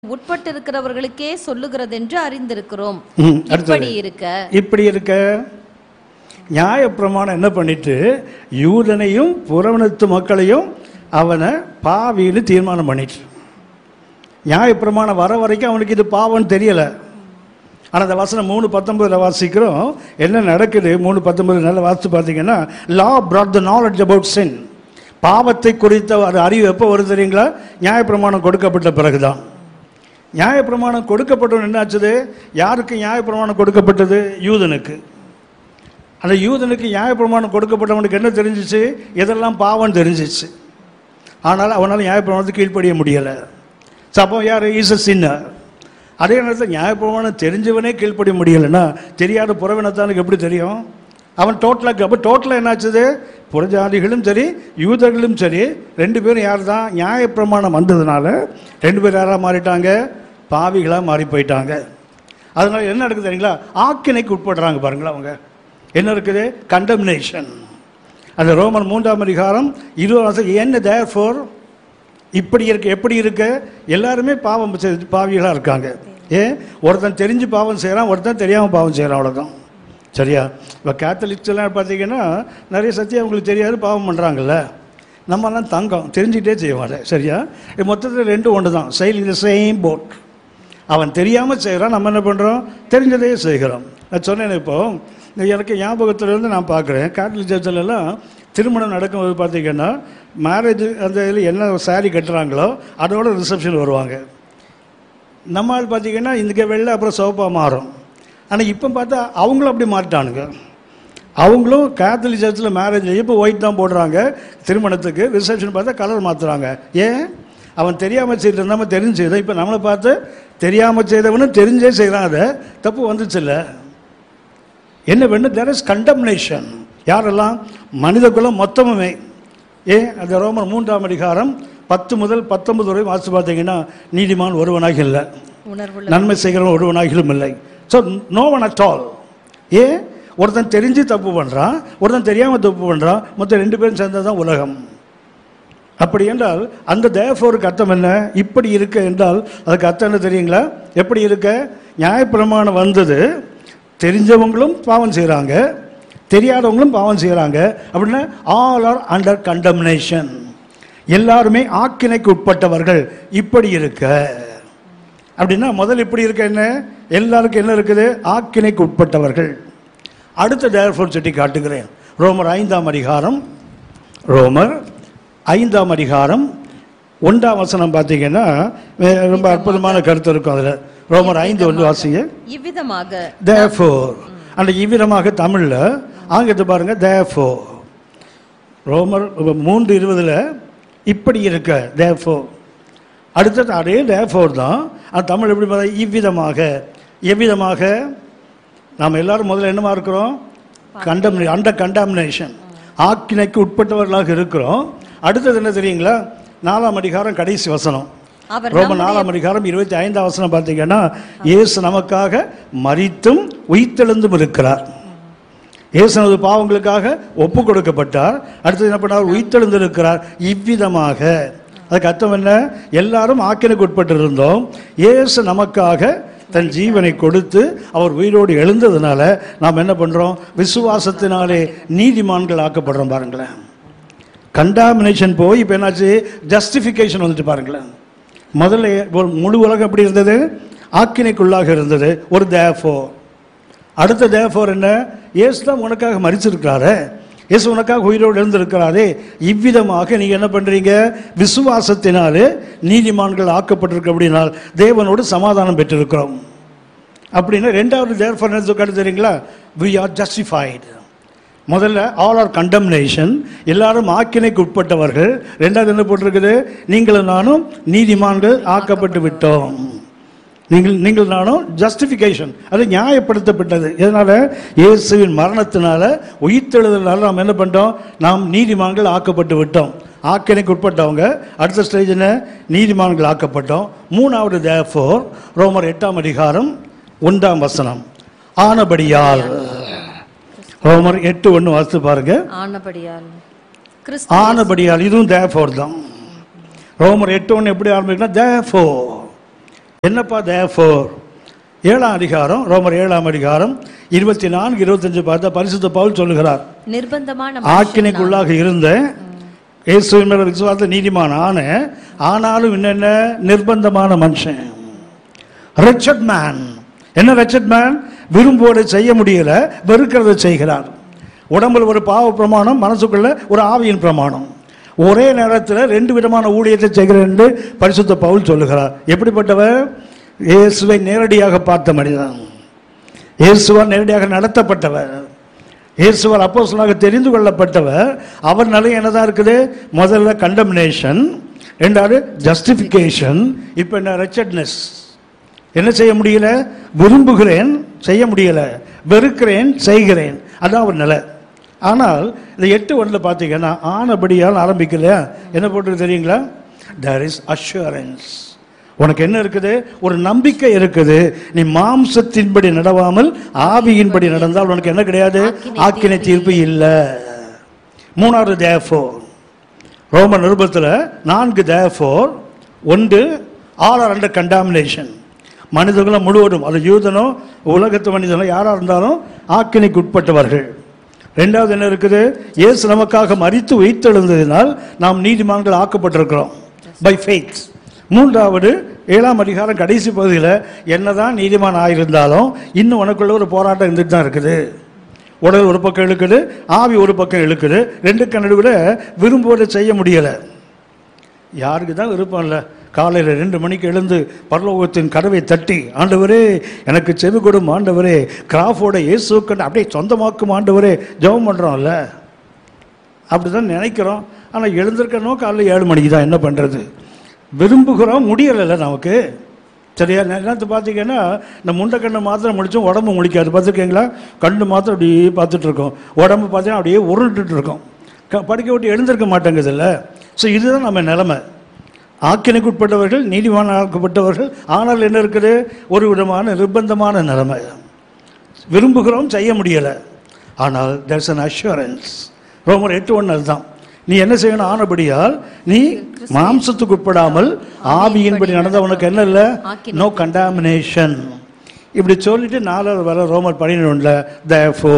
உட்பட்டிருக்கிறவர்களுக்கே சொல்லுகிறதென்று அறிந்திருக்கிறோம் ம், அடுத்தது. இப்படி இருக்க இப்படி இருக்க நியாயப்பிரமாணம் என்ன பண்ணிட்டு யூதனையும் புறவனத்து மக்களையும் அவனை பாவின்னு தீர்மானம் பண்ணிட்டு நியாயப்பிரமாணம் வர வரைக்கும் அவனுக்கு இது பாவம்னு தெரியல ஆனால் அந்த வசனம் மூணு பத்தொன்பதுல வாசிக்கிறோம் என்ன நடக்குது மூணு பத்தொன்பது நல்லா வாசித்து பார்த்தீங்கன்னா லா brought the knowledge about sin பாவத்தை குறித்த ஒரு அறிவு எப்போ வருது தெரியுங்களா நியாயப்பிரமாணம் கொடுக்கப்பட்ட பிறகுதான் நியாயப்பிரமாணம் கொடுக்கப்பட்டவன் என்னாச்சுது யாருக்கு நியாயப்பிரமாணம் கொடுக்கப்பட்டது யூதனுக்கு அந்த யூதனுக்கு நியாயப்பிரமாணம் கொடுக்கப்பட்டவனுக்கு என்ன தெரிஞ்சிச்சு எதெல்லாம் பாவம் தெரிஞ்சிச்சு ஆனால் அவனால் நியாயப்பிரமாணத்துக்கு கீழ்ப்படிய முடியலை ஸோ அப்போ யார் ஈஸ் சின்னர் அதே நேரத்தில் நியாயப்பிரமாணம் தெரிஞ்சவனே கீழ்ப்படிய முடியலைன்னா தெரியாத புறவினத்தானுக்கு எப்படி தெரியும் அவன் டோட்டலாக அப்போ டோட்டலாக என்னாச்சுது புறஜாதிகளும் சரி யூதர்களும் சரி ரெண்டு பேரும் யார் தான் நியாயப்பிரமாணம் வந்ததுனால ரெண்டு பேரும் யாராக மாறிட்டாங்க பாவிகளாக மாறி போயிட்டாங்க அதனால என்ன நடக்குது தெரியுங்களா ஆக்கினைக்கு உட்படுறாங்க பாருங்களா அவங்க என்ன இருக்குது கண்டம்னேஷன் அந்த ரோமன் மூன்றாம் அதிகாரம் இருபது வருஷம் என்ன தேர் ஃபோர் இப்படி இருக்கு எப்படி இருக்க எல்லாருமே பாவம் செஞ்சு- பாவிகளா இருக்காங்க ஏன் ஒருத்தன் தெரிஞ்சு பாவம் செய்கிறான் ஒருத்தன் தெரியாமல் பாவம் செய்கிறான் அவ்வளோதான் சரியா இப்போ கேத்தலிக்ஸ் எல்லாம் பார்த்தீங்கன்னா நிறைய சத்தியம் அவங்களுக்கு தெரியாது பாவம் பண்ணுறாங்கல்ல நம்மலாம் தங்கம் தெரிஞ்சுக்கிட்டே செய்வாங்க சரியா இது மொத்தத்தில் ரெண்டும் ஒன்று தான் செயல் இந்த சேம் போட் அவன் தெரியாமல் செய்கிறான் நம்ம என்ன பண்ணுறோம் தெரிஞ்சதே செய்கிறோம் நான் சொன்னேன் இப்போ எனக்கு ஞாபகத்துல இருந்து நான் பார்க்குறேன் கேட்டலிக் சர்ச்சில் எல்லாம் திருமணம் நடக்கும்போது பார்த்தீங்கன்னா மேரேஜ் அந்த இதில் என்ன saree கட்டுறாங்களோ அதோட ரிசப்ஷன் வருவாங்க நம்ம ஆள் பார்த்தீங்கன்னா இன்றைக்கி வெள்ளை அப்புறம் சிவப்பாக மாறும் ஆனால் இப்போ பார்த்தா அவங்களும் அப்படி மாறிட்டானுங்க அவங்களும் கேத்தலிக் சர்ச்சில் மேரேஜ் இப்போ ஒயிட் தான் போடுறாங்க திருமணத்துக்கு ரிசப்ஷன் பார்த்தா கலர் மாற்றுறாங்க ஏன் அவன் தெரியாமல் செய்து நம்ம தெரிஞ்சு செய்தான் இப்போ நம்மளை பார்த்து தெரியாமல் செய்தவனும் தெரிஞ்சே செய்கிறான் அதை தப்பு வந்துச்சுல்ல என்ன வேணும் தெர் இஸ் கண்டம்னேஷன் யாரெல்லாம் மனித குலம் மொத்தமுமே ஏன் அந்த ரோமர் மூன்றாம் அதிகாரம் பத்து முதல் பத்தொன்பது வரை வாசித்து பார்த்தீங்கன்னா நீதிமான் ஒருவனாக இல்லை உணர்வுள்ள நன்மை செய்கிறவன் ஒருவனாகிலும் இல்லை so no one at all ஏன் ஒருத்தன் தெரிஞ்சு தப்பு பண்ணுறான் ஒருத்தன் தெரியாமல் தப்பு பண்ணுறான் மொத்தம் ரெண்டு பேரும் சேர்ந்தது தான் உலகம் அப்படி என்றால் அந்த தேவஃபோருக்கு அர்த்தம் என்ன இப்படி இருக்க என்றால் அதுக்கு அர்த்தம் என்ன தெரியுங்களா எப்படி இருக்க நியாயப்பிரமாணம் வந்தது தெரிஞ்சவங்களும் பாவம் செய்கிறாங்க தெரியாதவங்களும் பாவம் செய்கிறாங்க அப்படின்னா ஆல் ஆர் அண்டர் கண்டம்னேஷன் எல்லாருமே ஆக்கினைக்கு உட்பட்டவர்கள் இப்படி இருக்க அப்படின்னா முதல் இப்படி இருக்க என்ன எல்லாருக்கும் என்ன இருக்குது ஆக்கினைக்கு உட்பட்டவர்கள் அடுத்த தேர்ஃபோர் சுட்டி காட்டுகிறேன் ரோமர் ஐந்தாம் அதிகாரம் ரோமர் ஐந்தாம் அதிகாரம் ஒன்றாம் வசனம் பார்த்தீங்கன்னா அஹ், ரொம்ப அற்புதமான கருத்து இருக்கும் அதில் ரோமர் ஐந்து ஒன்று வாசிங்க இவ்விதமாக தேஃபோர் அந்த இவ்விதமாக தமிழில் ஆங்கிலத்தை பாருங்க தேஃபோர் ரோமர் மூன்று இருபதுல இப்படி இருக்க தேஃபோர் அடுத்தது அதே தேஃபோர் தான் அது தமிழ் எப்படி பார்த்தா இவ்விதமாக எவ்விதமாக நாம் எல்லாரும் முதல்ல என்னமா இருக்கிறோம் கண்டம் அண்டர் கண்டாமினேஷன் ஆக்கினைக்கு உட்பட்டவர்களாக இருக்கிறோம் அடுத்தது என்ன தெரியுங்களா நாலாம் அதிகாரம் கடைசி வசனம் அவர் ரோம நாலாம் அதிகாரம் இருபத்தி ஐந்தாம் வசனம் பார்த்தீங்கன்னா இயேசு நமக்காக மரித்தும் உயிர்த்தெழுந்தும் இருக்கிறார் இயேசு நமது பாவங்களுக்காக ஒப்பு கொடுக்கப்பட்டார் அடுத்தது என்ன பண்ணார் உயிர்த்தெழுந்து இருக்கிறார் இவ்விதமாக அதுக்கு அர்த்தம் என்ன எல்லாரும் ஆக்கினுக்கு உட்பட்டு இருந்தோம் இயேசு நமக்காக தன் ஜீவனை கொடுத்து அவர் உயிரோடு எழுந்ததுனால நாம் என்ன பண்றோம் விசுவாசத்தினாலே நீதிமான்கள் ஆக்கப்படுறோம் பாருங்களேன் கண்டாமினேஷன் போய் இப்போ என்னாச்சு ஜஸ்டிஃபிகேஷன் வந்துட்டு பாருங்களேன் முதல்ல ஒரு முழு உலகம் எப்படி இருந்தது ஆக்கினைக்குள்ளாக இருந்தது ஒரு தேஃபோ அடுத்த தேஃபோர் என்ன இயேசு தான் உனக்காக மறிச்சிருக்கிறாரே இயேசு உனக்காக உயிரோடு எழுந்திருக்கிறாரே இவ்விதமாக நீங்க என்ன பண்றீங்க விசுவாசத்தினாலே நீதிமான்கள் ஆக்கப்பட்டிருக்க அப்படினால் தேவனோடு சமாதானம் பெற்றிருக்கிறோம் அப்படின்னா ரெண்டாவது தேர்ஃபோர் என்ன சொல்லிட்டு தெரியுங்களா வி ஆர் ஜஸ்டிஃபைடு முதல்ல ஆல் ஆர் கண்டம்னேஷன் எல்லாரும் ஆக்கினைக்கு உட்பட்டவர்கள் ரெண்டாவது என்ன போட்டிருக்குது நீங்களும் நானும் நீதிமான்கள் ஆக்கப்பட்டு விட்டோம் நீங்கள் நீங்கள் நானும் ஜஸ்டிஃபிகேஷன் அது நியாயப்படுத்தப்பட்டது இதனால இயேசுவின் மரணத்தினால உயிர்த்தெழுதலால நாம் என்ன பண்ணிட்டோம் நாம் நீதிமான்கள் ஆக்கப்பட்டு விட்டோம் ஆக்கினைக்கு உட்பட்டவங்க அடுத்த ஸ்டேஜ் என்ன நீதிமான்கள் ஆக்கப்பட்டோம் மூணாவது தேஃபோர் ரோமர் எட்டாம் அதிகாரம் ஒன்றாம் வசனம் ஆனபடியால் ரோமர் எட்டு ஒன்று வாசித்து பாருங்க ஆனபடியால் கிறிஸ்து ஆனபடியால் இதுவும் தேஃபோர் தான் ரோமர் எட்டு ஒன்று எப்படி ஆரம்பிக்குன்னா தேஃபோர் என்னப்பா தேஃபோர் ஏழாம் அதிகாரம் ரோமர் ஏழாம் அதிகாரம் இருபத்தி நான்கு இருபத்தஞ்சு பார்த்தா பரிசுத்த பவுல் சொல்லுகிறார் நிர்பந்தமான மனுஷன் ஆக்கினைக்குள்ளாக இருந்த இயேசுவின் மேல விசுவாச நீதிமான் ஆன ஆனாலும் என்னென்ன நிர்பந்தமான மனுஷன் ரெச்சட் மேன் என்ன ரெச்சட் மேன் விரும்புவதை செய்ய முடியல வெறுக்கிறதை செய்கிறார் உடம்புல ஒரு பாவ பிரமாணம் மனசுக்குள்ள ஒரு ஆவியின் பிரமாணம் ஒரே நேரத்தில் ரெண்டு விதமான ஊழியத்தை செய்கிறேன் என்று பரிசுத்த பவுல் சொல்லுகிறார் எப்படிப்பட்டவர் இயேசுவை நேரடியாக பார்த்த மனிதன் இயேசுவால் நேரடியாக நடத்தப்பட்டவர் இயேசுவால் அப்போஸ்தலனாக தெரிந்து கொள்ளப்பட்டவர் அவர் நிலை என்னதான் இருக்குது முதல்ல கண்டமினேஷன் ரெண்டாவது ஜஸ்டிஃபிகேஷன் இப்போ என்ன ரெச்சட்னஸ் என்ன செய்ய முடியல விரும்புகிறேன் செய்ய முடியல வெறுக்கிறேன் செய்கிறேன் அதான் அவர் நிலை ஆனால் இந்த எட்டு ஒன்றில் பார்த்தீங்கன்னா ஆனபடியால் ஆரம்பிக்கலையா என்ன போட்டு தெரியுங்களா தேர் இஸ் அஷூரன்ஸ் உனக்கு என்ன இருக்குது ஒரு நம்பிக்கை இருக்குது நீ மாம்சத்தின்படி நடவாமல் ஆவியின்படி நடந்தால் உனக்கு என்ன கிடையாது ஆக்கினை தீர்ப்பு இல்லை மூணாவது தேஃபோர் ரோம நிருபத்தில் நான்கு தேஃபோர் ஒன்று ஆல் ஆர் அண்டர் கண்டாமினேஷன் மனிதர்களும் முழுவதும் அது யூதனோ உலகத்து மனிதனோ யாராக இருந்தாலும் ஆக்கினைக்கு உட்பட்டவர்கள் ரெண்டாவது என்ன இருக்குது இயேசு நமக்காக மறித்து உயிர்த்தெழுந்ததினால் நாம் நீதிமான்கள் ஆக்கப்பட்டிருக்கிறோம் பை ஃபெய்த் மூன்றாவது ஏழாம் அதிகாரம் கடைசி பகுதியில் என்னதான் நீதிமான் ஆயிருந்தாலும் இன்னும் உனக்குள்ள ஒரு போராட்டம் இருந்துட்டு தான் இருக்குது உடல் ஒரு பக்கம் இழுக்குது ஆவி ஒரு பக்கம் இழுக்குது ரெண்டுக்கு நடுவில் விரும்புவதை செய்ய முடியலை யாருக்கு தான் விருப்பம் இல்லை காலையில் ரெண்டு மணிக்கு எழுந்து பரலோகத்தின் கதவை தட்டி ஆண்டவரே எனக்கு செவி கொடும் ஆண்டவரே கிராஃபோட இயேசுக்கண்டு அப்படியே சொந்தமாக்கும் ஆண்டவரே ஜெபம் பண்ணுறோம்ல அப்படி தான் நினைக்கிறோம் ஆனால் எழுந்திருக்கணும் காலையில் ஏழு மணிக்கு தான் என்ன பண்ணுறது விரும்புகிறோம் முடியலைல்ல நமக்கு சரியா நேரத்து பார்த்தீங்கன்னா இந்த முண்டை கண்ணை மாத்திரம் முடிச்சோம் உடம்பு முழிக்காது பார்த்துருக்கீங்களா கண்ணு மாத்திரம் அப்படியே பார்த்துட்டு இருக்கோம் உடம்பு பார்த்தீங்கன்னா அப்படியே உருண்டுட்டு இருக்கோம் க படிக்க விட்டு எழுந்திருக்க மாட்டேங்குதுல்ல ஸோ இதுதான் நம்ம நிலைமை ஆக்கினைக்குட்பட்டவர்கள் நீதிமானாக்கப்பட்டவர்கள் ஆனால் என்ன இருக்குது ஒரு விதமான நிர்பந்தமான நிலைமை விரும்புகிறோம் செய்ய முடியலை ஆனால் there's an assurance ரோமர் எட்டு ஒன்று அதுதான் நீ என்ன செய்யணும் ஆனபடியால் நீ மாம்சத்துக்கு உட்படாமல் ஆவியின்படி நடந்தவனுக்கு என்ன இல்லை நோ கண்டாமினேஷன் இப்படி சொல்லிட்டு நாலாவது வர ரோமர் பன்னிரெண்டுல தேஃபோ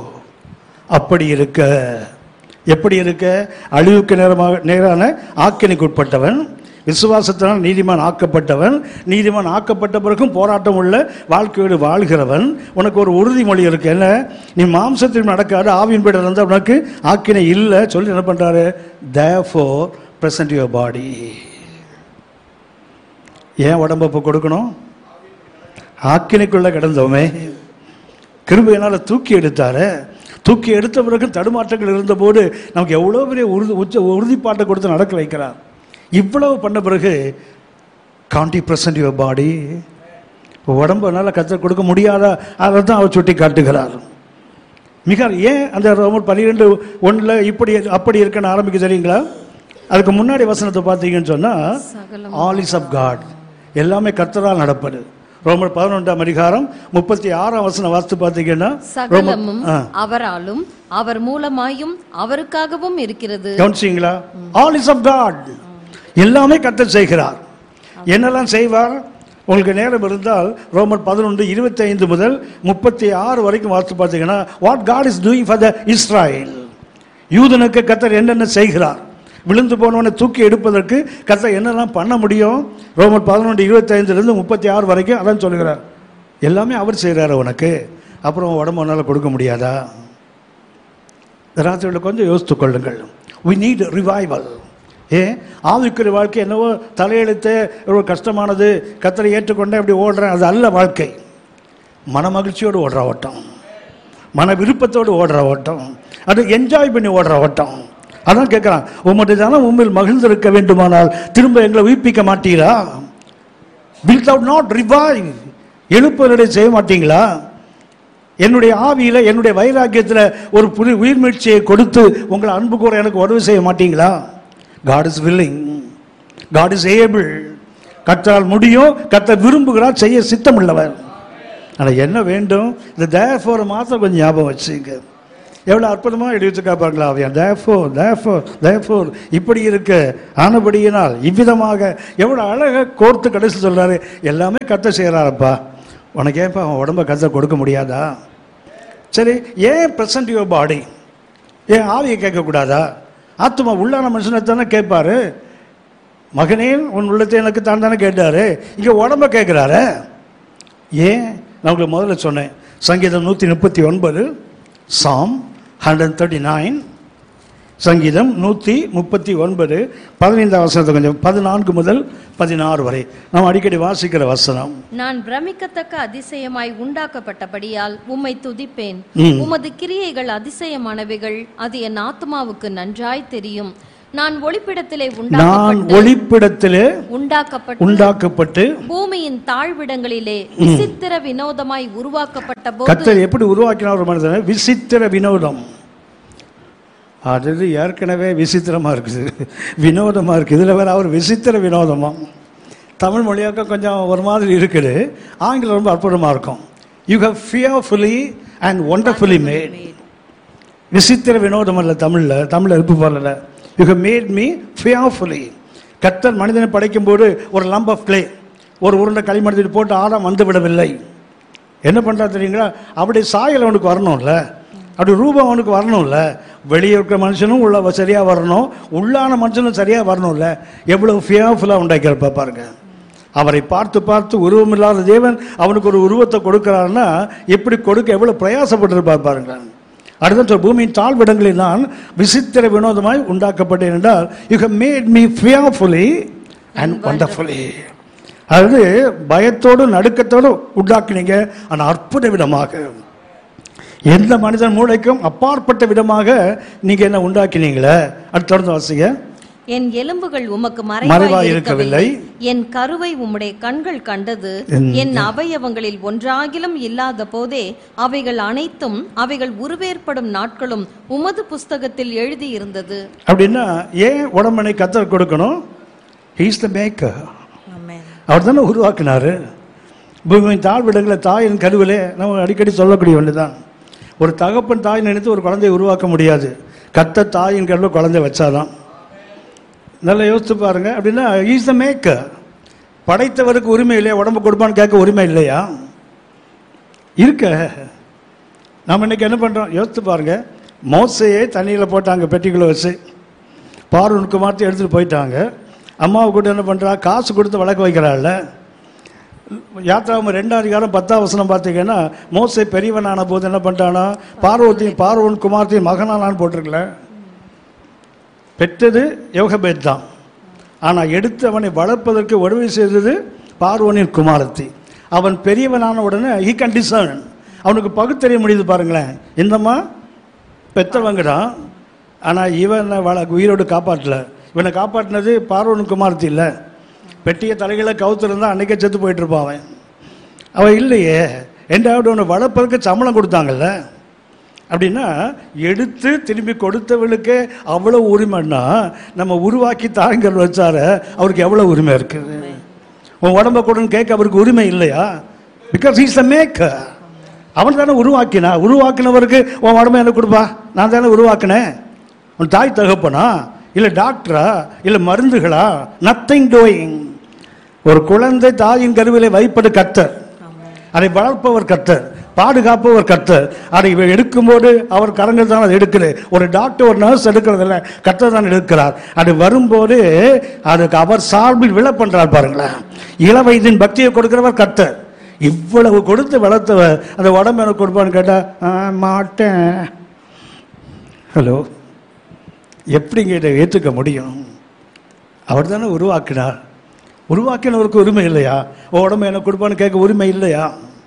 அப்படி இருக்க எப்படி இருக்க அழிவுக்கு நேரமாக நேரான ஆக்கினைக்கு உட்பட்டவன் விசுவாசத்தினால் நீதிமான் ஆக்கப்பட்டவன் நீதிமான் ஆக்கப்பட்ட பிறகும் போராட்டம் உள்ள வாழ்க்கையோடு வாழ்கிறவன் உனக்கு ஒரு உறுதிமொழி இருக்கு என்ன நீ மாம்சத்தில் நடக்காது ஆவியின் பேட இருந்தால் உனக்கு ஆக்கினை இல்லை சொல்லி என்ன பண்றாரு தேஃபோ பிரசன்ட் யுவர் பாடி ஏன் உடம்ப இப்போ கொடுக்கணும் ஆக்கினைக்குள்ள கிடந்தோமே கிருபையினால தூக்கி எடுத்தாரு தூக்கி எடுத்த பிறகு தடுமாற்றங்கள் இருந்தபோது நமக்கு எவ்வளோ பெரிய உறுதி உச்ச உறுதிப்பாட்டை கொடுத்து நடக்க வைக்கிறார் இவ்வளவு பண்ண பிறகு காண்டி பிரசன்ட் யுவர் பாடி உடம்புனால கத்த கொடுக்க முடியாதா அதை தான் அவர் சுட்டி காட்டுகிறார் மிக ஏன் அந்த ரோமர் பன்னிரெண்டு ஒன்றில் இப்படி அப்படி இருக்குன்னு ஆரம்பிக்க தெரியுங்களா அதுக்கு முன்னாடி வசனத்தை பார்த்தீங்கன்னு சொன்னால் சகலம் ஆல் இஸ் ஆஃப் காட் எல்லாமே கர்த்தரால் நடப்பது ரோமர் பதினொன்றாம் அதிகாரம் முப்பத்தி ஆறாம் வசனம் வாசித்து பார்த்தீங்கன்னா சகலமும் ஆ. அவராலும் அவர் மூலமாயும் அவருக்காகவும் இருக்கிறது கவனிச்சிங்களா ஆல் இஸ் ஆஃப் காட் எல்லாமே கர்த்தர் செய்கிறார் என்னெல்லாம் செய்வார் உங்களுக்கு நேரம் இருந்தால் ரோமர் பதினொன்று இருபத்தி ஐந்து முதல் முப்பத்தி ஆறு வரைக்கும் வாசித்து பார்த்தீங்கன்னா what God is doing for the Israel யூதனுக்கு கர்த்தர் என்னென்ன செய்கிறார் விழுந்து போனவனை தூக்கி எடுப்பதற்கு கர்த்தர் என்னெல்லாம் பண்ண முடியும் ரோமர் பதினொன்று இருபத்தைந்துலேருந்து முப்பத்தி ஆறு வரைக்கும் அதான் சொல்லுகிறார் எல்லாமே அவர் செய்கிறாரு உனக்கு அப்புறம் உடம்பு உன்னால் கொடுக்க முடியாதா ராத்திரியில் கொஞ்சம் யோசித்து கொள்ளுங்கள் we need revival ஏன் ஆவிக்குரிய வாழ்க்கை என்னவோ தலையெழுத்து ஒரு கஷ்டமானது கத்தரை ஏற்றுக்கொண்டே அப்படி ஓடுறேன் அது அல்ல வாழ்க்கை மன மகிழ்ச்சியோடு ஓடுற ஓட்டம் மன விருப்பத்தோடு ஓடுற ஓட்டம் அது என்ஜாய் பண்ணி ஓடுற ஓட்டம் அதான் கேட்குறான் உம்முடைய தானே உண்மையில் மகிழ்ந்திருக்க வேண்டுமானால் திரும்ப எங்களை உயிர்ப்பிக்க மாட்டீரா வில் அவுட் நாட் ரிவைவ் எழுப்புதலை செய்ய மாட்டீங்களா என்னுடைய ஆவியில என்னுடைய வைராக்கியத்தில் ஒரு புது உயிர்மீழ்ச்சியை கொடுத்து உங்களை அன்பு கூற எனக்கு உதவி செய்ய மாட்டீங்களா God is willing God is able கற்றால் முடியும் கத்த விரும்புகிறார் செய்ய சித்தமுள்ளவர் ஆனால் என்ன வேண்டும் இந்த தேஃபோரை மாத்திரம் கொஞ்சம் ஞாபகம் வச்சுங்க எவ்வளோ அற்புதமாக எழுதி வச்சுக்கா பாருங்களா அவன் தேஃபோ தேஃபோ தேஃபோ இப்படி இருக்க ஆனபடியினால் இவ்விதமாக எவ்வளோ அழகாக கோர்த்து கடைசி சொல்றாரு எல்லாமே கத்த செய்கிறாரப்பா உனக்கு ஏன்ப்பா அவன் உடம்ப கத்த கொடுக்க முடியாதா சரி ஏன் ப்ரெசன்ட் யுவர் பாடி ஏன் ஆவியை கேட்கக்கூடாதா ஆத்மா உள்ளான மனுஷனை தானே கேட்பாரு மகனே உன் உள்ளத்தை எனக்கு தான் தானே கேட்டாரு இங்கே உடம்ப கேட்குறாரு ஏன் நான் உங்களுக்கு முதல்ல சொன்னேன் சங்கீதம் நூற்றி முப்பத்தி ஒன்பது சாம் ஹண்ட்ரட் தேர்ட்டி நைன் சங்கீதம் நூற்றி முப்பத்தி ஒன்பது பதினைந்தாம் வசனத்தை கொஞ்சம் பதினான்கு முதல் பதினாறு வரை நாம் அடிக்கடி வாசிக்கிற வசனம் நான் பிரமிக்கத்தக்க அதிசயமாய் உண்டாக்கப்பட்டபடியால் உம்மை துதிப்பேன் ம். உமது கிரியைகள் அதிசயமானவைகள் அது என் ஆத்மாவுக்கு நன்றாய் தெரியும் நான் ஒளிப்பிடத்திலே நான் உண்டாக்கப்பட்டு ஒளிப்பிடத்திலே உண்டாக்கப்பட்டு உண்டாக்கப்பட்டு பூமியின் தாழ்விடங்களிலே விசித்திர வினோதமாய் உருவாக்கப்பட்ட போது கத்தர் எப்படி உருவாக்கினார் ஒரு மனிதனை விசித்திர வினோதம் அது ஏற்கனவே விசித்திரமா இருக்குது வினோதமா இருக்கு இதுல வேற அவர் விசித்திர வினோதமா தமிழ் மொழியாக்க கொஞ்சம் ஒரு மாதிரி இருக்குது ஆங்கிலம் ரொம்ப அற்புதமா இருக்கும் you have fearfully and wonderfully made விசித்திர வினோதம் அல்ல தமிழ்ல தமிழ்ல இருப்பு போடல you have made me fearfully கத்தர் மனிதனை படைக்கும்போது ஒரு லம்ப் ஆஃப் clay ஒரு உருண்டை களிமணத்தில் போட்டு ஆழம் வந்து விடவில்லை என்ன பண்றா தெரியுங்களா அப்படி சாயல் அவனுக்கு வரணும்ல அப்படி ரூபம் அவனுக்கு வரணும்ல வெளியே இருக்கிற மனுஷனும் உள்ள சரியா வரணும் உள்ளான மனுஷனும் சரியா வரணும்ல எவ்வளவு ஃபியர்ஃபுல்லாக உண்டாக்கிறப்ப பாருங்க அவரை பார்த்து பார்த்து உருவம் இல்லாத தேவன் அவனுக்கு ஒரு உருவத்தை கொடுக்கிறாருன்னா எப்படி கொடுக்க எவ்வளவு பிரயாசப்பட்டிருப்பார் பாருங்க அடுத்த சொல் பூமியின் தாழ்விடங்களில் நான் விசித்திர வினோதமாய் உண்டாக்கப்பட்டேன் என்றால் you have made me fearfully and wonderfully அதாவது பயத்தோடு நடுக்கத்தோடு உண்டாக்குனீங்க ஆனால் அற்புத விதமாக எந்த மனிதன் மூளைக்கும் அப்பாற்பட்ட விதமாக நீங்க என்ன உண்டாக்கினீங்களே அடுத்து தொடர்ந்து வாசிங்க என் எலும்புகள் உமக்கு மறைவாய் மறைவாய் இருக்கவில்லை. இருக்கவில்லை என் கருவை உம்முடைய கண்கள் கண்டது என்- என் அவயவங்களில் ஒன்றாகிலும் இல்லாத போதே அவைகள் அனைத்தும் அவைகள் உருவேற்படும் நாட்களும் உமது புஸ்தகத்தில் எழுதியிருந்தது அப்படின்னா ஏன் உடம்பனை கத்தர் கொடுக்கணும் ஹீஸ் த மேக்கர் அவர் தானே உருவாக்குனாரு பூமியின் தாழ்விடங்களை தாயின் கருவிலே நம்ம அடிக்கடி சொல்லக்கூடிய ஒன்று தான் ஒரு தகப்பன் தாய் நினைத்து ஒரு குழந்தையை உருவாக்க முடியாது கத்த தாயின் கருவில் குழந்தை வச்சாதான் நல்லா யோசித்து பாருங்க அப்படின்னா ஈஸ் த மேக்கர் படைத்தவருக்கு உரிமை இல்லையா உடம்பு கொடுப்பான்னு கேட்க உரிமை இல்லையா இருக்க நாம் இன்னைக்கு என்ன பண்றோம் யோசித்து பாருங்க மோசையே தண்ணியில் போட்டாங்க பெட்டிக்குள்ள வச்சு பார்வனுக்கு மாற்றி எடுத்துட்டு போயிட்டாங்க அம்மாவை கூட என்ன பண்றா காசு கொடுத்து வளர்க்க வைக்கிறாள்ல யாத்ராம ரெண்டாம் அதிகாரம் பத்தாம் வசனம் பார்த்தீங்கன்னா மோசை பெரியவனான போது என்ன பண்ணிட்டானா பார்வத்தையும் பார்வன் குமார்த்தையும் மகனானான்னு போட்டிருக்கல பெற்றது யோகபேத் தான் ஆனால் எடுத்து அவனை வளர்ப்பதற்கு உதவி செய்தது பார்வனின் குமாரத்தி அவன் பெரியவனான உடனே ஹி கன் டிசர்ன் அவனுக்கு பகுத்தறிய முடியுது பாருங்களேன் இந்தம்மா பெத்தவங்க தான் ஆனால் இவன் வள உயிரோடு காப்பாற்றல இவனை காப்பாற்றினது பார்வன் குமாரத்தி இல்லை பெட்டிய தலைகளை கவுத்திருந்தா அன்னைக்கே செத்து போயிட்டு இருப்பான் அவன் அவன் இல்லையே ரெண்டாவது அவனை வளர்ப்பதற்கு சம்பளம் கொடுத்தாங்கல்ல அப்படின்னா எடுத்து திரும்பி கொடுத்தவளுக்கு அவ்வளவு உரிமைன்னா நம்ம உருவாக்கி தாங்கள் வச்சார அவருக்கு எவ்வளவு உரிமை இருக்குது உன் உடம்ப கொடுன்னு கேட்க அவருக்கு உரிமை இல்லையா பிகாஸ் இஸ் த மேக்கர் அவன் தானே உருவாக்கினா உருவாக்கினவருக்கு உன் உடம்ப என்ன கொடுப்பா நான் தானே உருவாக்கினேன் உன் தாய் தகப்பனா இல்லை டாக்டரா இல்லை மருந்துகளா நத்திங் டூயிங் ஒரு குழந்தை தாயின் கருவிலை வைப்பது கத்தர் அதை வளர்ப்பவர் கர்த்தர் பாதுகாப்பவர் கர்த்தர் அதை இவர் எடுக்கும்போது அவர் கரங்கள் தான் அதை எடுக்குது ஒரு டாக்டர் ஒரு நர்ஸ் எடுக்கிறது இல்லை கர்த்தர் தான் எடுக்கிறார் அது வரும்போது அதுக்கு அவர் சார்பில் விழ பண்றார் பாருங்களேன் இள வயதின் பக்தியை கொடுக்கிறவர் கர்த்தர் இவ்வளவு கொடுத்து வளர்த்தவர் அந்த உடம்பு எனக்கு கொடுப்பான்னு கேட்டா "ஆ, மாட்டேன் ஹலோ எப்படிங்க இதை ஏற்றுக்க முடியும் அவர் தானே உருவாக்கினார் உருவாக்கினவருக்கு உரிமை இல்லையா உன் உடம்பு எனக்கு கொடுப்பான்னு கேட்க உரிமை இல்லையா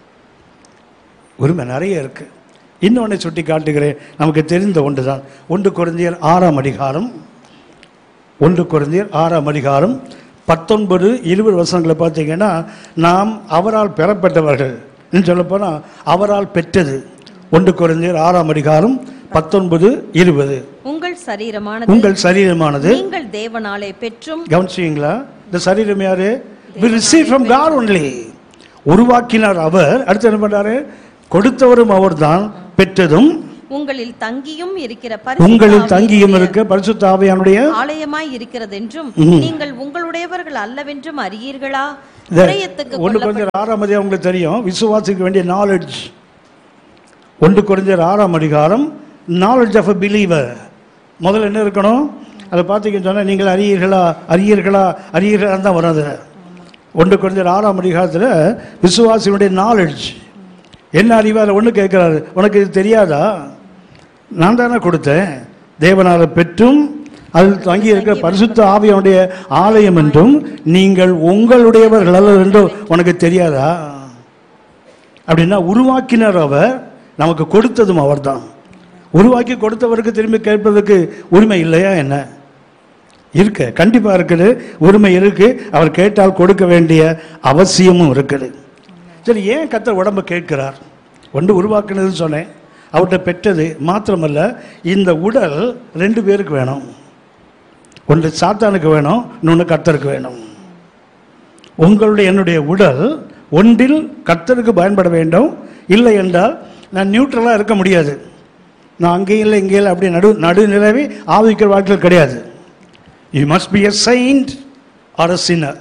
உரிமை நிறைய இருக்கு இன்னொன்னை சுட்டி காட்டுகிறேன் நமக்கு தெரிந்த ஒன்று தான் ஒன்று குறைந்தியர் ஆறாம் அதிகாரம் ஒன்று குறைந்தியர் ஆறாம் அதிகாரம் பத்தொன்பது இருபது வருஷங்களை பார்த்தீங்கன்னா நாம் அவரால் பெறப்பட்டவர்கள் சொல்லப்போனால் அவரால் பெற்றது ஒன்று குறைந்தியர் ஆறாம் அதிகாரம் பத்தொன்பது இருபது உங்கள் சரீரமானது உங்கள் சரீரமானது நீங்கள் தேவனாலே பெற்றும் கவனிச்சீங்களா இந்த சரீரம் யாரு we receive from God only உருவாக்கினார் அவர் அடுத்து என்ன பண்றாரு கொடுத்தவரும் அவர்தான் பெற்றதும் உங்களில் தங்கியும் இருக்கிற உங்களில் பரிசுத்த தங்கியும் ஆவியினுடைய இருக்க பரிசுத்த ஆவியானுடைய ஆலயமாய் இருக்கிறதென்றும் நீங்கள் உங்களுடையவர்கள் அல்லவென்றும் அறியீர்களா இந்த கிரயத்துக்கு ஒன்று குறைஞ்சர் ஆறாம் அதிகாரம் உங்களுக்கு தெரியும் விசுவாசிக்க வேண்டிய நாலேஜ் ஒன்று குறைஞ்சர் ஆறாம் அதிகாரம் நாலேஜ் ஆஃப் அ பிலீவர் முதல்ல என்ன இருக்கணும் அதை பார்த்தீங்கன்னு சொன்னால் நீங்கள் அறியீர்களா அறியீர்களா அறியீர்களா தான் வராது ஒன்று குறைஞ்சர் ஆறாம் அதிகாரத்தில் விசுவாசியினுடைய நாலேஜ் என்ன அறிவார் ஒன்று கேட்குறாரு உனக்கு இது தெரியாதா நான் தானே கொடுத்தேன் தேவனால பெற்றும் அதில் தங்கி இருக்கிற பரிசுத்த ஆவியனுடைய ஆலயம் என்றும் நீங்கள் உங்களுடையவர்கள் அல்ல என்றும் உனக்கு தெரியாதா அப்படின்னா உருவாக்கினர் அவர் நமக்கு கொடுத்ததும் அவர்தான் உருவாக்கி கொடுத்தவருக்கு திரும்பி கேட்பதற்கு உரிமை இல்லையா என்ன இருக்கு கண்டிப்பா இருக்குது உரிமை இருக்கு அவர் கேட்டால் கொடுக்க வேண்டிய அவசியமும் இருக்குது சரி ஏன் கத்தர் உடம்பு கேட்கிறார் ஒன்று உருவாக்குனதுன்னு சொன்னேன் அவர்கிட்ட பெற்றது மாத்திரமல்ல இந்த உடல் ரெண்டு பேருக்கு வேணும் ஒன்று சாத்தானுக்கு வேணும் இன்னொன்று கர்த்தருக்கு வேணும் உங்களுடைய என்னுடைய உடல் ஒன்றில் கர்த்தருக்கு பயன்பட வேண்டும் இல்லை என்றால் நான் நியூட்ரலாக இருக்க முடியாது நான் அங்கேயும் இல்லை இங்கே இல்லை அப்படி நடு நடுநிலவி ஆவிக்கிற வாழ்க்கையில் கிடையாது you must be a saint or a sinner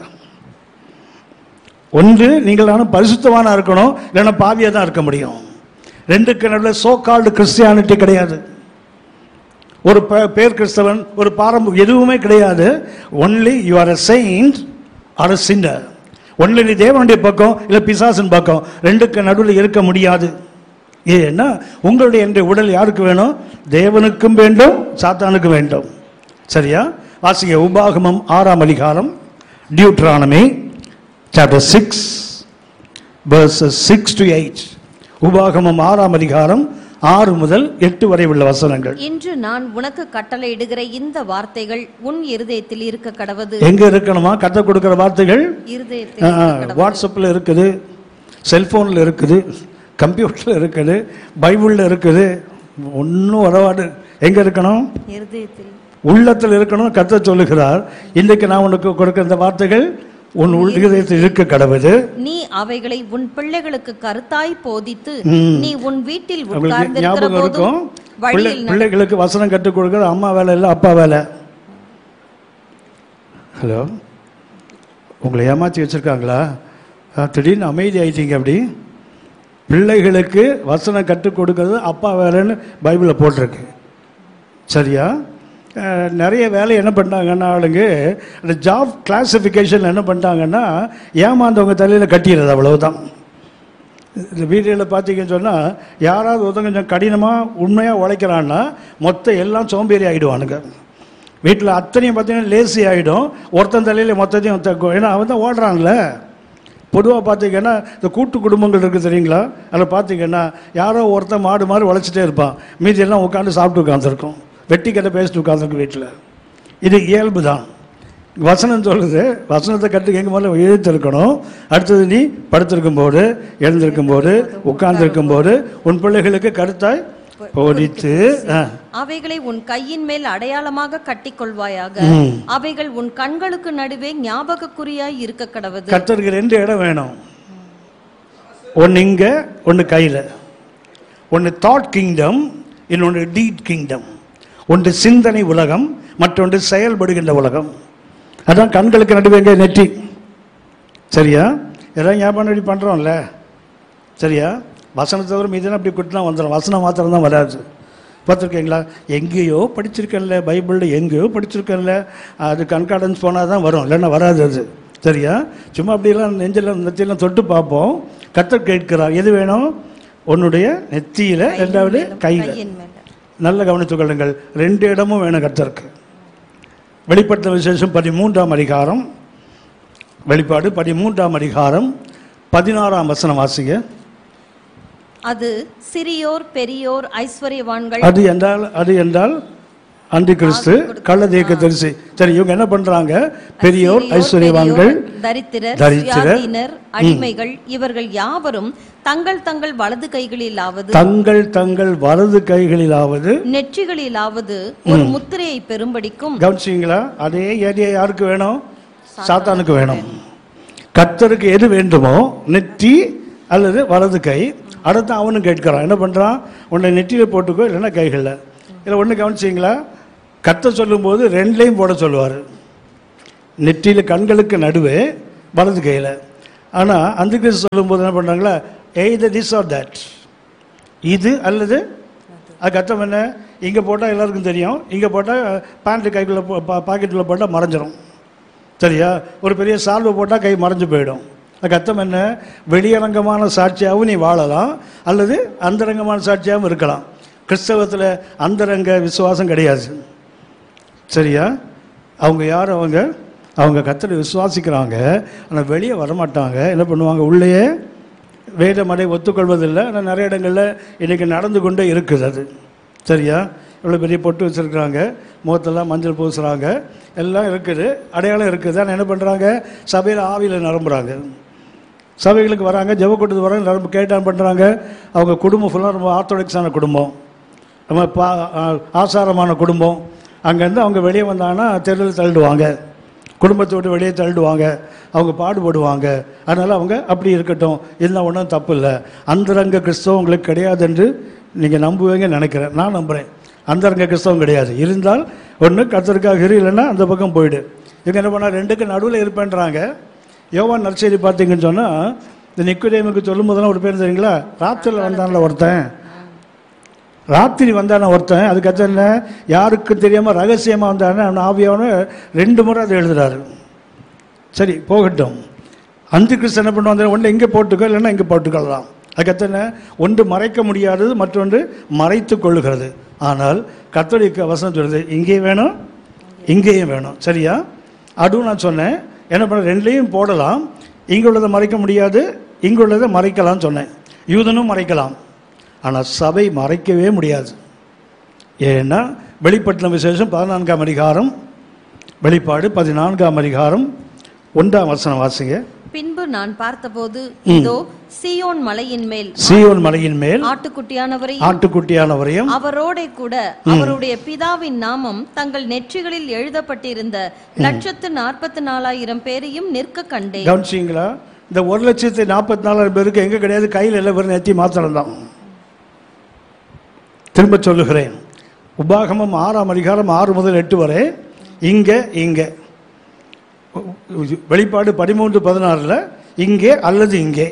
ஒன்று நீங்கள் நானும் பரிசுத்தவானா இருக்கணும் இல்லைன்னா பாவியாக தான் இருக்க முடியும் ரெண்டுக்கு நடுவில் சோ கால்டு கிறிஸ்டியானிட்டி கிடையாது ஒரு பே- பேர் கிறிஸ்தவன் ஒரு பாரம்பரியம் எதுவுமே கிடையாது only you are a saint or a sinner only நீ தேவனுடைய பக்கம் இல்லை பிசாசின் பக்கம் ரெண்டுக்கு நடுவில் இருக்க முடியாது ஏன்னா உங்களுடைய என்ற உடல் யாருக்கு வேணும் தேவனுக்கும் வேண்டும் சாத்தானுக்கும் வேண்டும் சரியா வாசிங்க உபாகமம் ஆறாம் அதிகாரம் Deuteronomy chapter six verses six to eight உபாகமம் ஆறாம் அதிகாரம் ஆறு முதல் எட்டு வரை உள்ள வசனங்கள் இன்று நான் உனக்கு கட்டளையிடுகிற இந்த வார்த்தைகள் உன் இருதயத்தில் இருக்க கடவது எங்க இருக்கணுமா கத்த கொடுக்கிற வார்த்தைகள் இருதயத்தில் இருக்க கடவது. வாட்ஸ்அப்பில் இருக்குது செல்போனில் இருக்குது கம்ப்யூட்டரில் இருக்குது பைபிளில் இருக்குது ஒன்றும் வரவாடு எங்க இருக்கணும் இருதயத்தில் உள்ளத்தில் இருக்கணும் கத்த சொல்லுகிறார் இன்றைக்கு நான் உனக்கு கொடுக்கிற இந்த வார்த்தைகள் உன் உள்ளத்தில் இருக்க கடவுது நீ அவைகளை உன் பிள்ளைகளுக்கு கருத்தாய் போதித்து ம். நீ உன் வீட்டில் உங்களுக்கு உட்கார்ந்திருக்கிற ஞாபகம் போதும் இருக்கும் பிள்ளை வழியில் நட- பிள்ளைகளுக்கு வசனம் கற்றுக் கொடுக்கிறது அம்மா வேலை இல்லை அப்பா வேலை ஹலோ உங்களை ஏமாற்றி வச்சிருக்காங்களா ஆ, திடீர்னு அமைதி ஆயிட்டீங்க அப்படி பிள்ளைகளுக்கு வசனம் கற்றுக் கொடுக்கிறது அப்பா வேலைன்னு பைபிளில் போட்டிருக்கு சரியா அஹ், நிறைய வேலை என்ன பண்ணாங்கன்னா ஆளுங்க அந்த ஜாப் கிளாசிஃபிகேஷன் என்ன பண்ணிட்டாங்கன்னா ஏமாந்தவங்க தலையில் கட்டிடுறது அவ்வளவுதான் இந்த வீடியோவில் பார்த்தீங்கன்னு சொன்னால் யாராவது ஒருத்தன் கொஞ்சம் கடினமாக உண்மையாக உழைக்கிறான்னா மொத்த எல்லாம் சோம்பேறி ஆகிடுவானுங்க வீட்டில் அத்தனையும் பார்த்தீங்கன்னா லேசி ஆகிடும் ஒருத்தன் தலையில் மொத்தத்தையும் தக்கும் ஏன்னா அவன் தான் ஓடுறான்ல பொதுவாக பார்த்தீங்கன்னா இந்த கூட்டு குடும்பங்கள் இருக்குது தெரியுங்களா அதில் பார்த்தீங்கன்னா யாரோ ஒருத்தன் மாடு மாதிரி உழைச்சிட்டே இருப்பான் மீதி எல்லாம் உட்காந்து சாப்பிட்டு உட்காந்துருக்கும் வெட்டி கதை பேசிட்டு உட்காந்துருக்கும் வீட்டில் இது இயல்பு தான் வசனம் சொல்லுது வசனத்தை கட்டு எங்க முதல்ல எழுத்திருக்கணும் அடுத்தது நீ படுத்திருக்கும் போது எழுந்திருக்கும் போது உட்கார்ந்திருக்கும் போது உன் பிள்ளைகளுக்கு கருத்தாய் போதித்து ஆ, அவைகளை உன் கையின் மேல் அடையாளமாக கட்டிக்கொள்வாயாக ம். அவைகள் உன் கண்களுக்கு நடுவே ஞாபகக்குறியாய் இருக்க கடவது கர்த்தருக்கு ரெண்டு இடம் வேணும் ஒன்று இங்க ஒன்று கையில் ஒன்று தாட் கிங்டம் இன்னொன்று டீட் கிங்டம் ஒன்று சிந்தனை உலகம் மற்றொன்று செயல்படுகின்ற உலகம் அதான் கண்களுக்கு நடுவே எங்க நெற்றி சரியா எல்லாம் ஞாபகம் ரெடி பண்ணுறோம்ல சரியா வசனத்தை தவிர மீதெல்லாம் அப்படி குட்டினா வந்துடும் வசனம் மாத்திரம் தான் வராது பார்த்துருக்கீங்களா எங்கேயோ படிச்சிருக்கேன்ல பைபிளில் எங்கேயோ படிச்சிருக்கேன்ல அது கண்கார்டன்ஸ் போனால் தான் வரும் இல்லைன்னா வராது அது சரியா சும்மா அப்படியெல்லாம் நெஞ்சில் நெத்தியெல்லாம் தொட்டு பார்ப்போம் கத்தர் கேட்கிறார் எது வேணும் உன்னுடைய நெத்தியில் ரெண்டாவது கையில் கையின் மேல நல்ல கவனித்துக் கொள்ளுங்கள் ரெண்டு இடமும் வேணும் கர்த்தருக்கு வெளிப்படுத்த விசேஷம் பதிமூன்றாம் அதிகாரம் வெளிப்பாடு பதிமூன்றாம் அதிகாரம் பதினாறாம் வசனம் வாசிங்க அது சிறியோர் பெரியோர் ஐஸ்வர்யவான்கள் அது என்றால் அது என்றால் அந்தி கிறிஸ்து கள்ள தேக்க தரிசி சரி இவங்க என்ன பண்றாங்க பெரியோர் ஐஸ்வர்யவான்கள் பெரியோர், தரித்திரர் தரித்திரர், வியாதியினர் அடிமைகள் இவர்கள் யாவரும் தங்கள் தங்கள் வலது கைகளிலாவது தங்கள் தங்கள் வலது கைகளிலாவது நெற்றிகளிலாவது ஒரு முத்திரையை பெறும்படிக்கும் கவனிச்சிங்களா அதே ஏரியா யாருக்கு வேணும் சாத்தானுக்கு வேணும் கர்த்தருக்கு எது வேண்டுமோ நெற்றி அல்லது வலது கை அடுத்து அவனும் கேட்கிறான் என்ன பண்ணுறான் உன்னை நெற்றியில் போட்டுக்கோ இல்லைன்னா கைகளில் இல்லை ஒன்று கவனிச்சிங்களா கத்த சொல்லும்போது ரெண்டுலேயும் போட சொல்லுவார் நெற்றியில் கண்களுக்கு நடுவே வலது கையில் ஆனால் அந்த கிறிஸ்து சொல்லும்போது என்ன பண்ணுறாங்களா எய்த திஸ் ஆர் தட் இது அல்லது அது அர்த்தம் என்ன இங்கே போட்டால் எல்லாருக்கும் தெரியும் இங்கே போட்டால் பேண்ட்டு கைக்குள்ளே பாக்கெட்டில் போட்டால் மறைஞ்சிரும் சரியா ஒரு பெரிய சால்வை போட்டால் கை மறைஞ்சு போயிடும் அதுக்கு அர்த்தம் என்ன வெளியரங்கமான சாட்சியாகவும் நீ வாழலாம் அல்லது அந்தரங்கமான சாட்சியாகவும் இருக்கலாம் கிறிஸ்தவத்தில் அந்தரங்க விசுவாசம் கிடையாது சரியா அவங்க யார் அவங்க அவங்க கத்தரை விசுவாசிக்கிறாங்க ஆனால் வெளியே வரமாட்டாங்க என்ன பண்ணுவாங்க உள்ளேயே வேதமடை ஒத்துக்கொள்வதில்லை ஆனால் நிறைய இடங்களில் இன்றைக்கி நடந்து கொண்டே இருக்குது அது சரியா இவ்வளோ பெரிய பொட்டு வச்சுருக்குறாங்க முகத்தெல்லாம் மஞ்சள் பூசுகிறாங்க எல்லாம் இருக்குது அடையாளம் இருக்குது ஆனால் என்ன பண்ணுறாங்க சபையில் ஆவியில் நிரம்புறாங்க சபைகளுக்கு வராங்க ஜெப கூட்டத்துக்கு வராங்க நிரம்பு கேட்டான் பண்ணுறாங்க அவங்க குடும்பம் ஃபுல்லாக ரொம்ப ஆர்த்தடாக்ஸான குடும்பம் ரொம்ப பா ஆ- ஆசாரமான குடும்பம் அங்கேருந்து அவங்க வெளியே வந்தாங்கன்னா தெருவில் தள்ளிடுவாங்க குடும்பத்தை விட்டு வெளியே தள்ளிடுவாங்க அவங்க பாடுபடுவாங்க அதனால் அவங்க அப்படி இருக்கட்டும் இதெல்லாம் ஒன்றும் தப்பு இல்லை அந்தரங்க கிறிஸ்தவம் உங்களுக்கு கிடையாது என்று நீங்கள் நம்புவீங்க நினைக்கிறேன் நான் நம்புகிறேன் அந்தரங்க கிறிஸ்தவம் கிடையாது இருந்தால் ஒன்று கத்தருக்காக இரு இல்லைன்னா அந்த பக்கம் போயிடு இவங்க என்ன பண்ணால் ரெண்டுக்கு நடுவில் இருப்பேன்றாங்க யோவான் நற்செய்தி பார்த்தீங்கன்னு சொன்னால் இந்த நிக்குதேமுக்கு சொல்லும் போதெல்லாம் ஒரு பேர் தெரியுங்களா ராத்திரியில் வந்தான்ல ஒருத்தன் ராத்திரி வந்தான ஒருத்தன் அதுக்கடுத்து என்ன யாருக்கும் தெரியாமல் ரகசியமாக வந்தானே அவன் ஆவியானு ரெண்டு முறை அதை எழுதுறாரு சரி போகட்டும் அந்த கிறிஸ்து என்ன பண்ணுவாங்க ஒன்று இங்கே போட்டுக்கோ இல்லைன்னா இங்கே போட்டுக்கலாம் அதுக்கடுத்து என்ன ஒன்று மறைக்க முடியாதது மற்றொன்று மறைத்து கொள்ளுகிறது ஆனால் கத்தோலிக்க வசனம் சொல்றது இங்கே வேணும் இங்கேயும் வேணும் சரியா அதுவும் நான் சொன்னேன் என்ன பண்ண ரெண்டுலேயும் போடலாம் இங்கே உள்ளதை மறைக்க முடியாது இங்கே உள்ளதை மறைக்கலாம்னு சொன்னேன் யூதனும் மறைக்கலாம் ஆனால் சபை மறைக்கவே முடியாது ஏன்னா வெளிப்பட்டின விசேஷம் பதினான்காம் அதிகாரம் வெளிப்பாடு பதினான்காம் அதிகாரம் ஒன்றாம் வசனம் வாசிங்க பின்பு நான் பார்த்தபோது இதோ சீயோன் மலையின் மேல் சீயோன் மலையின் மேல் ஆட்டுக்குட்டியானவரை ஆட்டுக்குட்டியானவரையும் அவரோடே கூட அவருடைய பிதாவின் நாமம் தங்கள் நெற்றிகளில் எழுதப்பட்டிருந்த லட்சத்து நாற்பத்தி நாலாயிரம் பேரையும் நிற்க கண்டேன் கவனிச்சிங்களா இந்த ஒரு லட்சத்தி நாற்பத்தி நாலாயிரம் பேருக்கு எங்க கிடையாது கையில் எல்லாம் வெறும் நெத்தி மாத்திரம் தான் திரும்ப சொல்லுகிறேன் உபாகமம் ஆறாம் அதிகாரம் ஆறு முதல் எட்டு வரை இங்கே இங்கே வெளிப்பாடு பதிமூன்று பதினாறில் இங்கே அல்லது இங்கே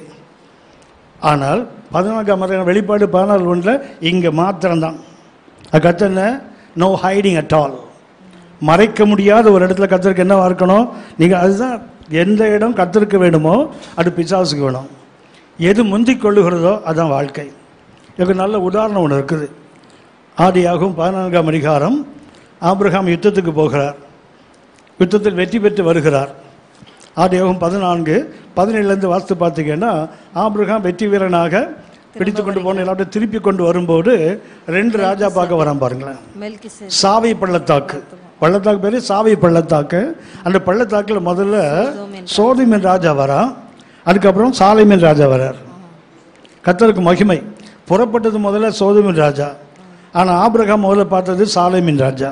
ஆனால் பதினான்காம் அதிகாரம் வெளிப்பாடு பதினாறு ஒன்றில் இங்கே மாத்திரம்தான் அது கத்த என்ன நோ ஹைடிங் அட் ஆல் மறைக்க முடியாத ஒரு இடத்துல கத்தருக்கு என்னவா இருக்கணும் நீங்கள் அதுதான் எந்த இடம் கத்தருக்கு வேணுமோ அது பிசாசுக்கு வேணும் எது முந்திக் கொள்ளுகிறதோ அதான் வாழ்க்கை இதுக்கு நல்ல உதாரணம் ஒன்று இருக்குது ஆதியாகும் பதினான்காம் அதிகாரம் ஆபிரகாம் யுத்தத்துக்கு போகிறார் யுத்தத்தில் வெற்றி பெற்று வருகிறார் ஆதியாகும் பதினான்கு பதினேழுலேருந்து வாஸ்து பார்த்தீங்கன்னா ஆபிரகாம் வெற்றி வீரனாக பிடித்து கொண்டு போன எல்லாத்தையும் திருப்பி கொண்டு வரும்போது ரெண்டு ராஜா பார்க்க வரான் பாருங்களேன் மெல்கிசே சாவை பள்ளத்தாக்கு பள்ளத்தாக்கு பேர் சாவை பள்ளத்தாக்கு அந்த பள்ளத்தாக்கில் முதல்ல சோதிமின் ராஜா வரான் அதுக்கப்புறம் சாலைமின் ராஜா வரார் கத்தருக்கு மகிமை புறப்பட்டது முதல்ல சோதமின் ராஜா ஆனால் ஆபிரகாம் முதல்ல பார்த்தது சாலைமின் ராஜா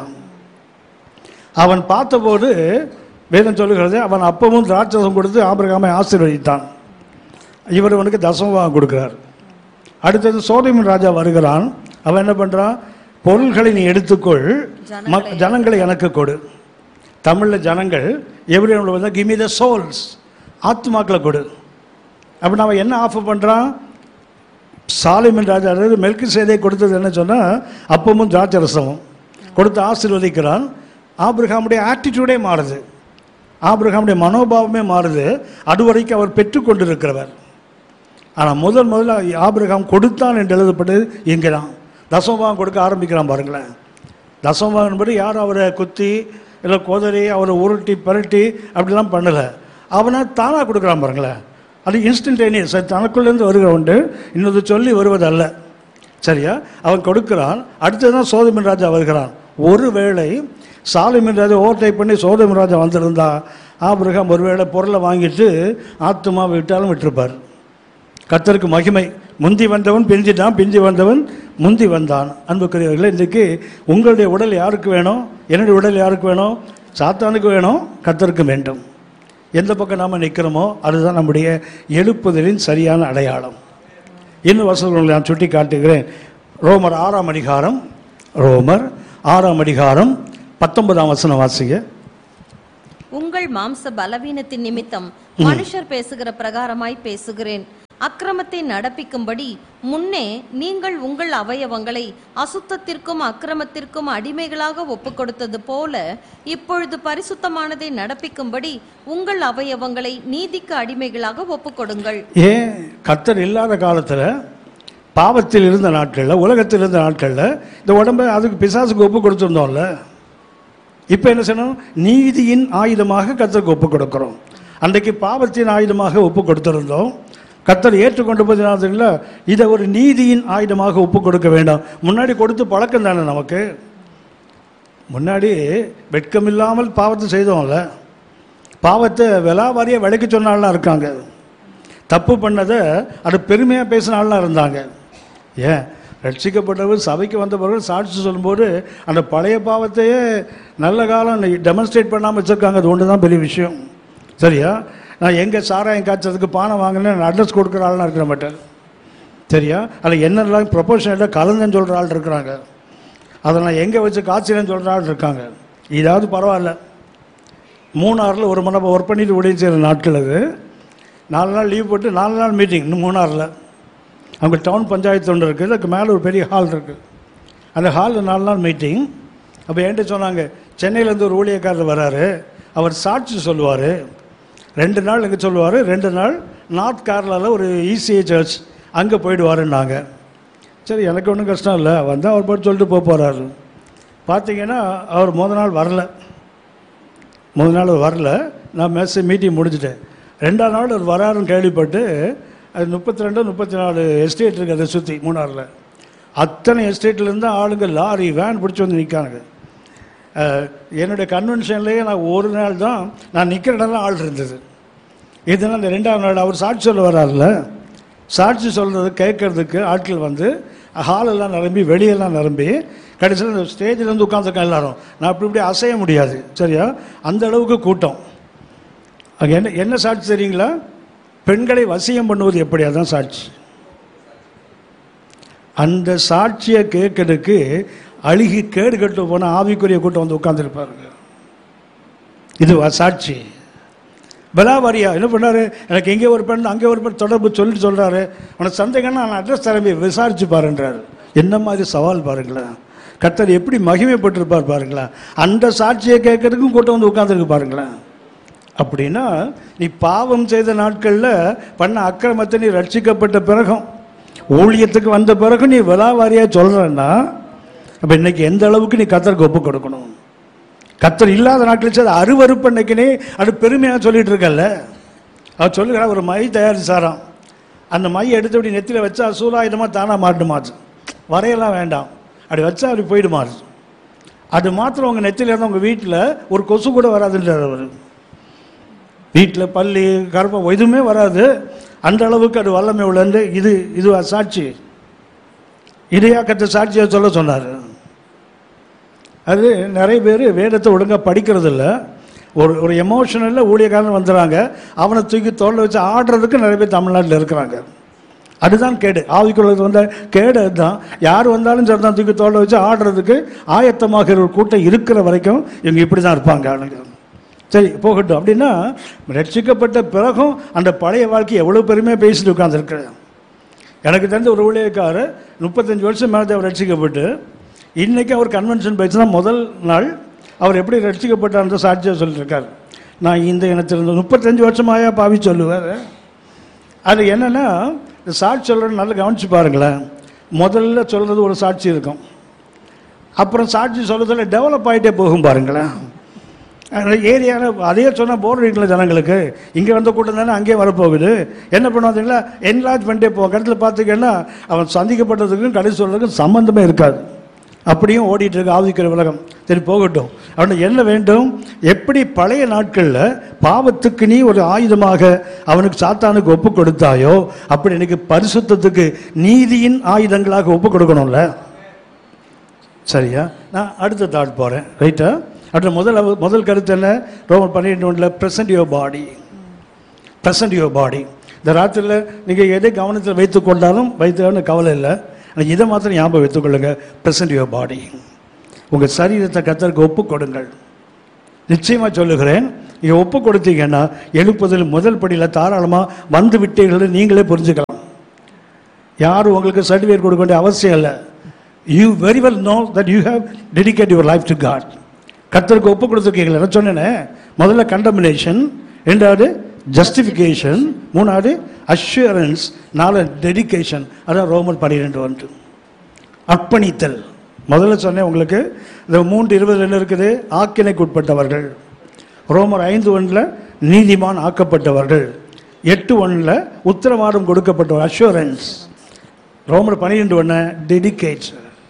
அவன் பார்த்தபோது வேதம் சொல்லுகிறது அவன் அப்பவும் திராட்சசம் கொடுத்து ஆபிரகாமை ஆசீர்வதித்தான் இவர் அவனுக்கு தசமமாக கொடுக்கிறார் அடுத்தது சோதமின் ராஜா வருகிறான் அவன் என்ன பண்றான் பொருள்களை நீ எடுத்துக்கொள் மக்- ஜனங்களை எனக்கு கொடு தமிழில் ஜனங்கள் எப்படி வந்து கிமி த சோல்ஸ் ஆத்மாக்களை கொடு அப்படி அவன் என்ன ஆஃபர் பண்ணுறான் சாலிமன் ராஜா அதாவது மெல்கி சேதை கொடுத்தது என்ன சொன்னால் அப்பமும் திராட்சை ரசமும் கொடுத்து ஆசீர்வதிக்கிறான் ஆபிரகாமுடைய ஆட்டிடியூடே மாறுது ஆபிரகாமுடைய மனோபாவமே மாறுது அது வரைக்கும் அவர் பெற்றுக்கொண்டிருக்கிறவர் ஆனால் முதல் முதல்ல ஆபிரகாம் கொடுத்தான் என்று எழுதப்பட்டது இங்கே தான் தசமபாகம் கொடுக்க ஆரம்பிக்கிறான் பாருங்களேன் தசமபாகம் என்பது யாரும் அவரை குத்தி இல்லை கோதரி அவரை உருட்டி பரட்டி அப்படிலாம் பண்ணலை அவனை தானாக கொடுக்குறான் பாருங்களேன் அது இன்ஸ்டன்டேனியஸ் தனக்குள்ளேருந்து வருகிற உண்டு இன்னொரு சொல்லி வருவதல்ல சரியா அவன் கொடுக்கிறான் அடுத்ததான் சோதமின் ராஜா வருகிறான் ஒருவேளை சாலிமின் ராஜா ஓவர்டேக் பண்ணி சோதமின் ராஜா வந்திருந்தா ஆபிரகாம் ஒருவேளை பொருளை வாங்கிட்டு ஆத்துமா விட்டாலும் விட்டிருப்பார் கர்த்தருக்கு மகிமை முந்தி வந்தவன் பிஞ்சிட்டான் பிஞ்சி வந்தவன் முந்தி வந்தான் அன்புக்குரியவர்களே இன்றைக்கு உங்களுடைய உடல் யாருக்கு வேணும் என்னுடைய உடல் யாருக்கு வேணும் சாத்தானுக்கு வேணும் கர்த்தருக்கு வேண்டும் எந்த பக்கம் நாம் நிற்கிறோமோ அதுதான் நம்முடைய எழுப்புதலின் சரியான அடையாளம் இன்னும் வசனங்களை நான் சுட்டி காட்டுகிறேன் ரோமர் ஆறாம் அதிகாரம் ரோமர் ஆறாம் அதிகாரம் பத்தொன்பதாம் வசனம் வாசிங்க உங்கள் மாம்ச பலவீனத்தின் நிமித்தம் மனுஷர் பேசுகிற பிரகாரமாய் பேசுகிறேன் அக்கிரமத்தை நடப்பிக்கும்படி முன்னே நீங்கள் உங்கள் அவயவங்களை அசுத்தத்திற்கும் அக்கிரமத்திற்கும் அடிமைகளாக ஒப்புக் கொடுத்தது போல இப்பொழுது பரிசுத்தமானதை நடப்பிக்கும்படி உங்கள் அவயவங்களை நீதிக்கு அடிமைகளாக ஒப்புக் கொடுங்கள் ஏன் கர்த்தர் இல்லாத காலத்தில் பாவத்தில் இருந்த நாட்களில் உலகத்தில் இருந்த நாட்களில் இந்த உடம்பை அதுக்கு பிசாசுக்கு ஒப்பு கொடுத்துருந்தோம்ல இப்போ என்ன செய்யணும் நீதியின் ஆயுதமாக கர்த்தருக்கு ஒப்பு கொடுக்கிறோம் அன்றைக்கு பாவத்தின் ஆயுதமாக ஒப்பு கொடுத்திருந்தோம் கர்த்தர் ஏற்றுக்கொண்டு போதினால இதை ஒரு நீதியின் ஆயுதமாக ஒப்பு கொடுக்க வேண்டாம் முன்னாடி கொடுத்து பழக்கம் தானே நமக்கு முன்னாடி வெட்கம் இல்லாமல் பாவத்தை செய்தோம்ல பாவத்தை விலாவாரியாக விலைக்கு சொன்ன ஆள்லாம் இருக்காங்க தப்பு பண்ணதை அது பெருமையாக பேசின ஆள்லாம் இருந்தாங்க ஏன் ரட்சிக்கப்பட்டவர் சபைக்கு வந்த பிறகு சாட்சி சொல்லும்போது அந்த பழைய பாவத்தையே நல்ல காலம் டெமான்ஸ்ட்ரேட் பண்ணாமல் வச்சுருக்காங்க அது ஒன்று தான் பெரிய விஷயம் சரியா நான் எங்கே சாராயம் காய்ச்சதுக்கு பானை வாங்கினேன் அட்ரஸ் கொடுக்குற ஆள்லாம் இருக்கிற மாட்டேன் சரியா அதில் என்னெல்லாம் ப்ரொபோஷனில் கலந்துன்னு சொல்கிற ஆள் இருக்கிறாங்க அதை நான் எங்கே வச்சு காய்ச்சலன்னு சொல்கிற ஆள் இருக்காங்க இதாவது பரவாயில்ல மூணாறில் ஒரு மணி ஒர்க் பண்ணிட்டு உடைய செய்கிற நாட்கள் அது நாலு நாள் லீவ் போட்டு நாலு நாள் மீட்டிங் இன்னும் மூணாறில் அங்கே டவுன் பஞ்சாயத்து ஒன்று இருக்குது அதுக்கு மேலே ஒரு பெரிய ஹால் இருக்குது அந்த ஹாலில் நாலு நாள் மீட்டிங் அப்போ என்கிட்ட சொன்னாங்க சென்னையிலேருந்து ஒரு ஊழியக்காரர் வராரு அவர் சாட்சி சொல்லுவார் ரெண்டு நாள் எங்கே சொல்லுவார் ரெண்டு நாள் நார்த் கேரளாவில் ஒரு இசிஐ சர்ச் அங்கே போயிடுவாருன்னாங்க சரி எனக்கு ஒன்றும் கஷ்டம் இல்லை வந்தால் அவர் போட்டு சொல்லிட்டு போக போகிறாரு பார்த்தீங்கன்னா அவர் முத நாள் வரல முத நாள் அவர் வரல நான் மெஸ் மீட்டிங் முடிஞ்சிட்டேன் ரெண்டாம் நாள் அவர் வராருன்னு கேள்விப்பட்டு அது முப்பத்தி ரெண்டு முப்பத்தி நாலு எஸ்டேட் இருக்குது அதை சுற்றி மூணாறில் அத்தனை எஸ்டேட்லேருந்து ஆளுங்க லாரி வேன் பிடிச்சி வந்து நிற்காங்க என்னுடைய கன்வென்ஷன்லேயே நான் ஒரு நாள் தான் நான் நிற்கிற இடம்லாம் ஆள் இருந்தது இதனால் அந்த ரெண்டாம் நாள் அவர் சாட்சி சொல்ல வராருல சாட்சி சொல்கிறது கேட்கறதுக்கு ஆட்கள் வந்து ஹாலெல்லாம் நிரம்பி வெளியெல்லாம் நிரம்பி கடைசியில் இந்த ஸ்டேஜில் வந்து உட்காந்துருக்கேன் எல்லாரும் நான் அப்படி இப்படி அசைய முடியாது சரியா அந்த அளவுக்கு கூட்டம் அங்கே என்ன என்ன சாட்சி தெரியுங்களா பெண்களை வசியம் பண்ணுவது எப்படி அதான் சாட்சி அந்த சாட்சியை கேட்கறதுக்கு அழுகி கேடு கட்டு போன ஆவிக்குரிய கூட்டம் வந்து உட்காந்துருப்பாருங்க இது வ- சாட்சி பலாவாரியா என்ன பண்ணாரு எனக்கு எங்கே ஒரு பெண் அங்கே ஒரு பெண் தொடர்பு சொல்லிட்டு சொல்றாரு உனக்கு சந்தேகம்னா நான் அட்ரஸ் தரம்பி விசாரிச்சு பாருன்றாரு என்ன மாதிரி சவால் பாருங்களேன் கர்த்தர் எப்படி மகிமைப்பட்டிருப்பார் பாருங்களேன் அந்த சாட்சியை கேட்கறதுக்கும் கூட்டம் வந்து உட்காந்துருக்கு பாருங்களேன் அப்படின்னா நீ பாவம் செய்த நாட்களில் பண்ண அக்கிரமத்தை நீ ரட்சிக்கப்பட்ட பிறகும் ஊழியத்துக்கு வந்த பிறகு நீ விலாவாரியாக சொல்கிறன்னா அப்போ இன்னைக்கு எந்த அளவுக்கு நீ கத்தருக்கு ஒப்பு கொடுக்கணும் கத்தர் இல்லாத நாட்கள் அது அருவருப்பு அன்னைக்குனே அது பெருமையாக சொல்லிட்டு இருக்கல்ல அவர் சொல்லுகிறா ஒரு மை தயாரிச்சாராம் அந்த மை எடுத்து அப்படி நெத்தியில் வச்சா சூலாயுதமாக தானாக மாட்டுமா அது. வரையெல்லாம் வேண்டாம் அப்படி வச்சா அப்படி போயிடுமா அது. அது மாத்திரம் உங்கள் நெத்தியில் இருந்தால் உங்கள் வீட்டில் ஒரு கொசு கூட வராதுன்றார் அவர் வீட்டில் பள்ளி கர்ப்பம் எதுவுமே வராது அந்த அளவுக்கு அது வல்லமை உள்ளது இது இது சாட்சி இடையாக்கத்தை சாட்சியாக சொல்ல சொன்னார் அது நிறைய பேர் வேதத்தை ஒழுங்காக படிக்கிறது இல்ல ஒரு ஒரு எமோஷனலில் ஊழியக்காரன் வந்துடுறாங்க அவனை தூக்கி தோல்ல வச்சு ஆடுறதுக்கு நிறைய பேர் தமிழ்நாட்டில் இருக்கிறாங்க அதுதான் கேடு ஆவிக்குள்ளது வந்த கேடு அதுதான் யார் வந்தாலும் சரி தான் தூக்கி தோல்ல வச்சு ஆடுறதுக்கு ஆயத்தமாகிற ஒரு கூட்டம் இருக்கிற வரைக்கும் இவங்க இப்படி தான் இருப்பாங்க ஆளுங்க சரி போகட்டும் அப்படின்னா ரட்சிக்கப்பட்ட பிறகும் அந்த பழைய வாழ்க்கை எவ்வளோ பெருமையாக பேசிட்டு உட்காந்துருக்கிறேன் எனக்கு தெரிஞ்ச ஒரு ஊழியக்காரர் முப்பத்தஞ்சு வருஷம் மேலே அவர் ரட்சிக்கப்பட்டு இன்னைக்கு அவர் கன்வென்ஷன் பேசினா முதல் நாள் அவர் எப்படி ரட்சிக்கப்பட்டார்ன்ற சாட்சியாக சொல்லியிருக்கார் நான் இந்த இனத்திலிருந்து முப்பத்தஞ்சு வருஷமாயா பாவி சொல்லுவார் அது என்னன்னா இந்த சாட்சி சொல்கிறது நல்லா கவனிச்சு பாருங்களேன் முதல்ல சொல்கிறது ஒரு சாட்சி இருக்கும் அப்புறம் சாட்சி சொல்றதுல டெவலப் ஆகிட்டே போகும் பாருங்களேன் ஏரியாவில் அதையே சொன்னால் போர் அடிக்கல ஜனங்களுக்கு இங்கே வந்த கூட்டம் தானே அங்கேயே வரப்போகுது என்ன பண்ணுவாங்களா என்லார்ஜ் பண்ணிட்டே போகும் கருத்தில் பார்த்துக்கன்னா அவன் சந்திக்கப்பட்டதுக்கும் கடைசி சொல்றதுக்கும் சம்பந்தமே இருக்காது அப்படியும் ஓடிட்டு இருக்கு ஆவிக்கிற உலகம் சரி போகட்டும் அவனுக்கு என்ன வேண்டும் எப்படி பழைய நாட்களில் பாவத்துக்கு நீ ஒரு ஆயுதமாக அவனுக்கு சாத்தானுக்கு ஒப்பு கொடுத்தாயோ அப்படி இன்னைக்கு பரிசுத்தத்துக்கு நீதியின் ஆயுதங்களாக ஒப்பு கொடுக்கணும்ல சரியா நான் அடுத்த தாட் போகிறேன் ரைட்டா அடுத்த முதல் முதல் கருத்து என்ன ரோமன் பன்னிரெண்டு ஒன்றில் present your body present your body இந்த ராத்திரியில் நீங்கள் எதை கவனத்தில் வைத்துக் கொண்டாலும் வைத்துக்கொண்டு கவலை இல்லை ஆனால் இதை மாத்திரம் ஞாபகம் வைத்துக்கொள்ளுங்க ப்ரெசன்ட் யுவர் பாடி உங்கள் சரீரத்தை கத்தருக்கு ஒப்பு கொடுங்கள் நிச்சயமாக சொல்லுகிறேன் நீங்கள் ஒப்பு கொடுத்தீங்கன்னா எழுப்புதல் முதல் படியில் தாராளமாக வந்து விட்டீர்கள் நீங்களே புரிஞ்சுக்கலாம் யாரும் உங்களுக்கு சர்டிஃபிகேட் கொடுக்க வேண்டிய அவசியம் இல்லை you very well know that you have dedicate your life to God கர்த்தருக்கு ஒப்பு கொடுத்துருக்கீங்களா நான் சொன்னேனே முதல்ல கண்டமினேஷன் ரெண்டாவது ஜஸ்டிஃபிகேஷன் மூணாவது அஷூரன்ஸ் நாலு டெடிகேஷன் அதான் ரோமன் பன்னிரெண்டு ஒன்று அர்ப்பணித்தல் முதல்ல சொன்னேன் உங்களுக்கு இந்த மூன்று இருபது என்ன இருக்குது ஆக்கினைக்கு உட்பட்டவர்கள் ரோமர் ஐந்து ஒன்றில் நீதிமான் ஆக்கப்பட்டவர்கள் எட்டு ஒன்றில் உத்தரவாதம் கொடுக்கப்பட்டவர் அஷூரன்ஸ் ரோமர் பன்னிரெண்டு ஒன்று டெடிகேட்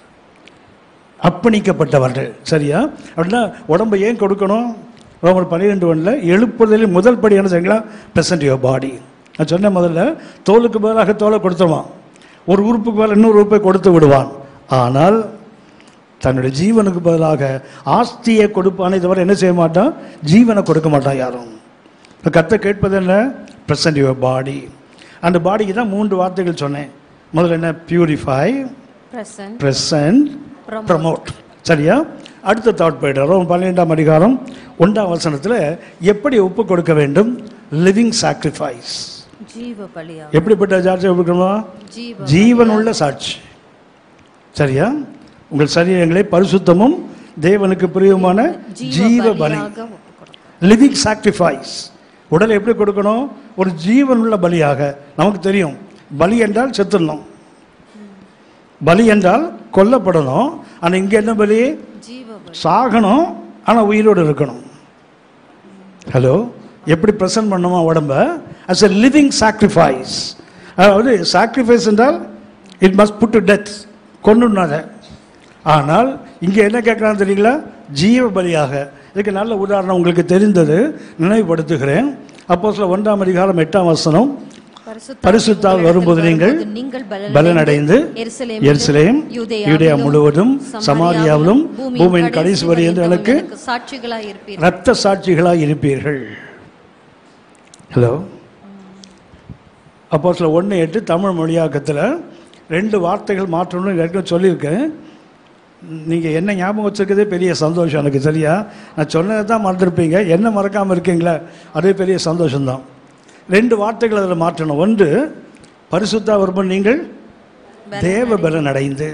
அர்ப்பணிக்கப்பட்டவர்கள் சரியா அப்படின்னா உடம்பை ஏன் கொடுக்கணும் ரோமர் பன்னிரெண்டு ஒன்றில் எழுப்புதலில் முதல் படி என்ன செய்யலாம் ப்ரெசன்ட் யுவர் பாடி நான் சொன்னேன் முதல்ல தோலுக்கு பதிலாக தோலை கொடுத்துருவான் ஒரு உறுப்புக்கு பதிலாக இன்னொரு உறுப்பை கொடுத்து விடுவான் ஆனால் தன்னுடைய ஜீவனுக்கு பதிலாக ஆஸ்தியை கொடுப்பானே தவிர என்ன செய்ய மாட்டான் ஜீவனை கொடுக்க மாட்டான் யாரும் இப்போ கத்த கேட்பது என்ன ப்ரெசன்ட் யுவர் பாடி அந்த பாடிக்கு தான் மூன்று வார்த்தைகள் சொன்னேன் முதல்ல என்ன purify present present Promote. Promote சரியா அடுத்த தாட் போயிடுறோம் பன்னிரெண்டாம் அதிகாரம் ஒன்றாம் வசனத்தில் எப்படி ஒப்பு கொடுக்க வேண்டும் லிவிங் சாக்ரிஃபைஸ் ஜீவ பலியா எப்படிப்பட்ட சாட்சி கொடுக்கணும் ஜீவ ஜீவன் உள்ள சாட்சி சரியா உங்கள் சரீரங்களை பரிசுத்தமும் தேவனுக்கு பிரியமான ஜீவ பலி பலியாக ஒப்புக் கொடுக்கிறோம். லிவிங் சாக்ரிஃபைஸ் உடலை எப்படி கொடுக்கணும் ஒரு ஜீவனுள்ள பலியாக நமக்கு தெரியும் பலி என்றால் செத்துடணும் பலி என்றால் கொல்லப்படணும் ஆனால் இங்கே என்ன பலி ஜீவ பலி சாகணும் ஆனால் உயிரோடு இருக்கணும் ஹலோ எப்படி ப்ரெசன்ட் பண்ணுமா உடம்ப அஸ் எ லிவிங் சாக்ரிஃபைஸ் அதாவது சாக்ரிஃபைஸ் என்றால் it must put to death கொண்டுனாத ஆனால் இங்கே என்ன கேட்குறான்னு தெரியுங்களா ஜீவ பலியாக இதுக்கு நல்ல உதாரணம் உங்களுக்கு தெரிந்தது நினைவுபடுத்துகிறேன் அப்போ சில ஒன்றாம் அதிகாரம் எட்டாம் வசனம் பரிசுத்தால் வரும்போது நீங்கள் பலனடைந்து எருசலேம் யூதேயா முழுவதும் சமாரியாவிலும் பூமியின் கடைசி வரை என்று எனக்கு சாட்சிகளாய் இருப்பீர்கள் இரத்த சாட்சிகளாய் இருப்பீர்கள் ஹலோ அப்போ சில ஒன்று எட்டு தமிழ் மொழியாக்கத்தில் ரெண்டு வார்த்தைகள் மாற்றணும்னு ஏற்கனவே சொல்லியிருக்கேன் நீங்கள் என்ன ஞாபகம் வச்சிருக்கதே பெரிய சந்தோஷம் எனக்கு சரியா நான் சொன்னதை தான் மறந்துருப்பீங்க என்ன மறக்காமல் இருக்கீங்களா அதே பெரிய சந்தோஷம்தான் ரெண்டு வார்த்தைகள் அதில் மாற்றணும் ஒன்று பரிசுத்தா வரும்போது நீங்கள் தேவ பலன் அடைந்து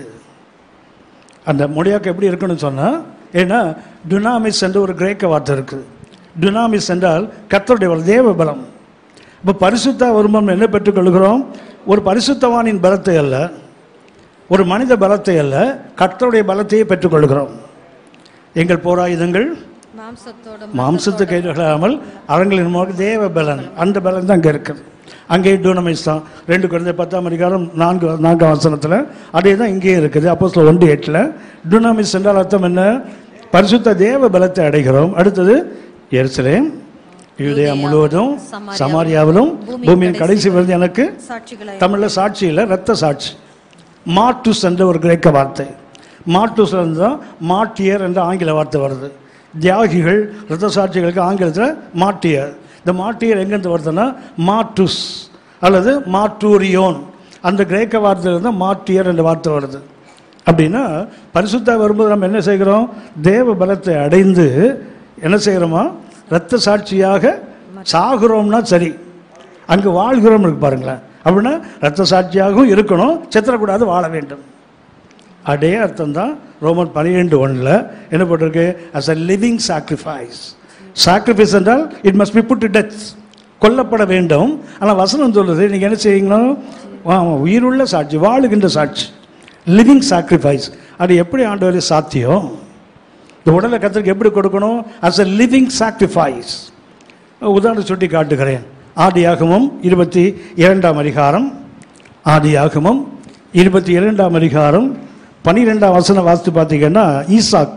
அந்த மொழியாக்கம் எப்படி இருக்குன்னு சொன்னால் ஏன்னா டுனாமிஸ் என்ற ஒரு கிரேக்க வார்த்தை இருக்குது டுனாமிஸ் என்றால் கர்த்தருடைய ஒரு தேவ பலம் இப்போ பரிசுத்தா வரும்போது என்ன பெற்றுக்கொள்கிறோம் ஒரு பரிசுத்தவானின் பலத்தை அல்ல ஒரு மனித பலத்தை அல்ல கர்த்தருடைய பலத்தையே பெற்றுக்கொள்கிறோம் எங்கள் போராயுதங்கள் மாம்சத்தோட மாம்சத்து கைதுகளாமல் அரங்களின் மூலம் தேவ பலன் அந்த பலன் தான் அங்கே இருக்குது அங்கே டூனமைஸ் தான் ரெண்டு குழந்தை பத்தாம் அதிகாரம் நான்கு நான்காம் வசனத்தில் அதே தான் இங்கேயும் இருக்குது அப்போ சில ஒன்று எட்டில் டூனாமிஸ் என்றால் அர்த்தம் என்ன பரிசுத்த தேவ பலத்தை அடைகிறோம் அடுத்தது எருசலேம் யூதேயா முழுவதும் சமாரியாவிலும் பூமியின் கடைசி விருது எனக்கு சாட்சிகளாய் தமிழில் சாட்சி இல்லை ரத்த சாட்சி மாட்டுஸ் என்ற ஒரு கிரேக்க வார்த்தை மாட்டுஸ் தான் மாட்டியர் என்ற ஆங்கில வார்த்தை வருது தியாகிகள் ரத்த சாட்சிகளுக்கு ஆங்கிலத்தில் மாட்டியர் இந்த மாட்டியர் எங்கேருந்து வருதுன்னா மாட்டுஸ் அல்லது மாட்டூரியோன் அந்த கிரேக்க வார்த்தையில் தான் மாட்டியர் என்ற வார்த்தை வருது அப்படின்னா பரிசுத்தா வரும்போது நம்ம என்ன செய்கிறோம் தேவ பலத்தை அடைந்து என்ன செய்கிறோமா ரத்த சாட்சியாக சாகுறோம்னா சரி அங்கே வாழ்கிறோம் இருக்கு பாருங்களேன் அப்படின்னா ரத்த சாட்சியாகவும் இருக்கணும் செத்துறக்கூடாது வாழ வேண்டும் அதே அர்த்தம் தான் ரோமன் பன்னிரெண்டு ஒன்றில் என்ன போட்டிருக்கு as a living sacrifice sacrifice என்றால் it must be put death கொல்லப்பட வேண்டும் ஆனால் வசனம் சொல்லுது நீங்கள் என்ன செய்யணும் ஆமா, உயிருள்ள சாட்சி வாழுகின்ற சாட்சி லிவிங் சாக்ரிஃபைஸ் அது எப்படி ஆண்டவர் சாத்தியம் இந்த உடலை கத்திரிக்கு எப்படி கொடுக்கணும் அஸ் அ லிவிங் சாக்ரிஃபைஸ் உதாரணம் சுட்டி காட்டுகிறேன் ஆதியாகமம் இருபத்தி இரண்டாம் அதிகாரம் ஆதியாகமம் இருபத்தி இரண்டாம் அதிகாரம் பனிரெண்டாம் வசனம் வாசித்து பார்த்தீங்கன்னா ஈசாக்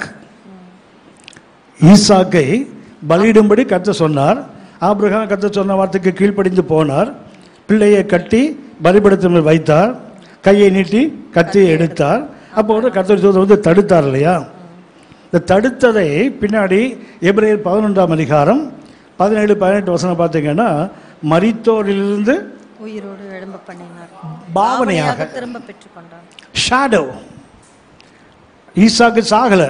ஈசாக்கை பலியிடும்படி கத்த சொன்னார் ஆபிரகாம் கத்த சொன்ன வார்த்தைக்கு கீழ்ப்படிந்து போனார் பிள்ளையை கட்டி பலிபடத்தில் வைத்தார் கையை நீட்டி கத்தியை எடுத்தார் அப்போ வந்து கத்தர் தூதர் வந்து தடுத்தார் இல்லையா இந்த தடுத்ததை பின்னாடி எபிரேயர் பதினொன்றாம் அதிகாரம் பதினேழு பதினெட்டு வசனம் பார்த்தீங்கன்னா மரித்தோரிலிருந்து உயிரோடு எழும்ப பண்ணினார் பாவனையாக திரும்ப பெற்றுக்கொண்டார் ஷாடோ ஈசாக்கு சாகலை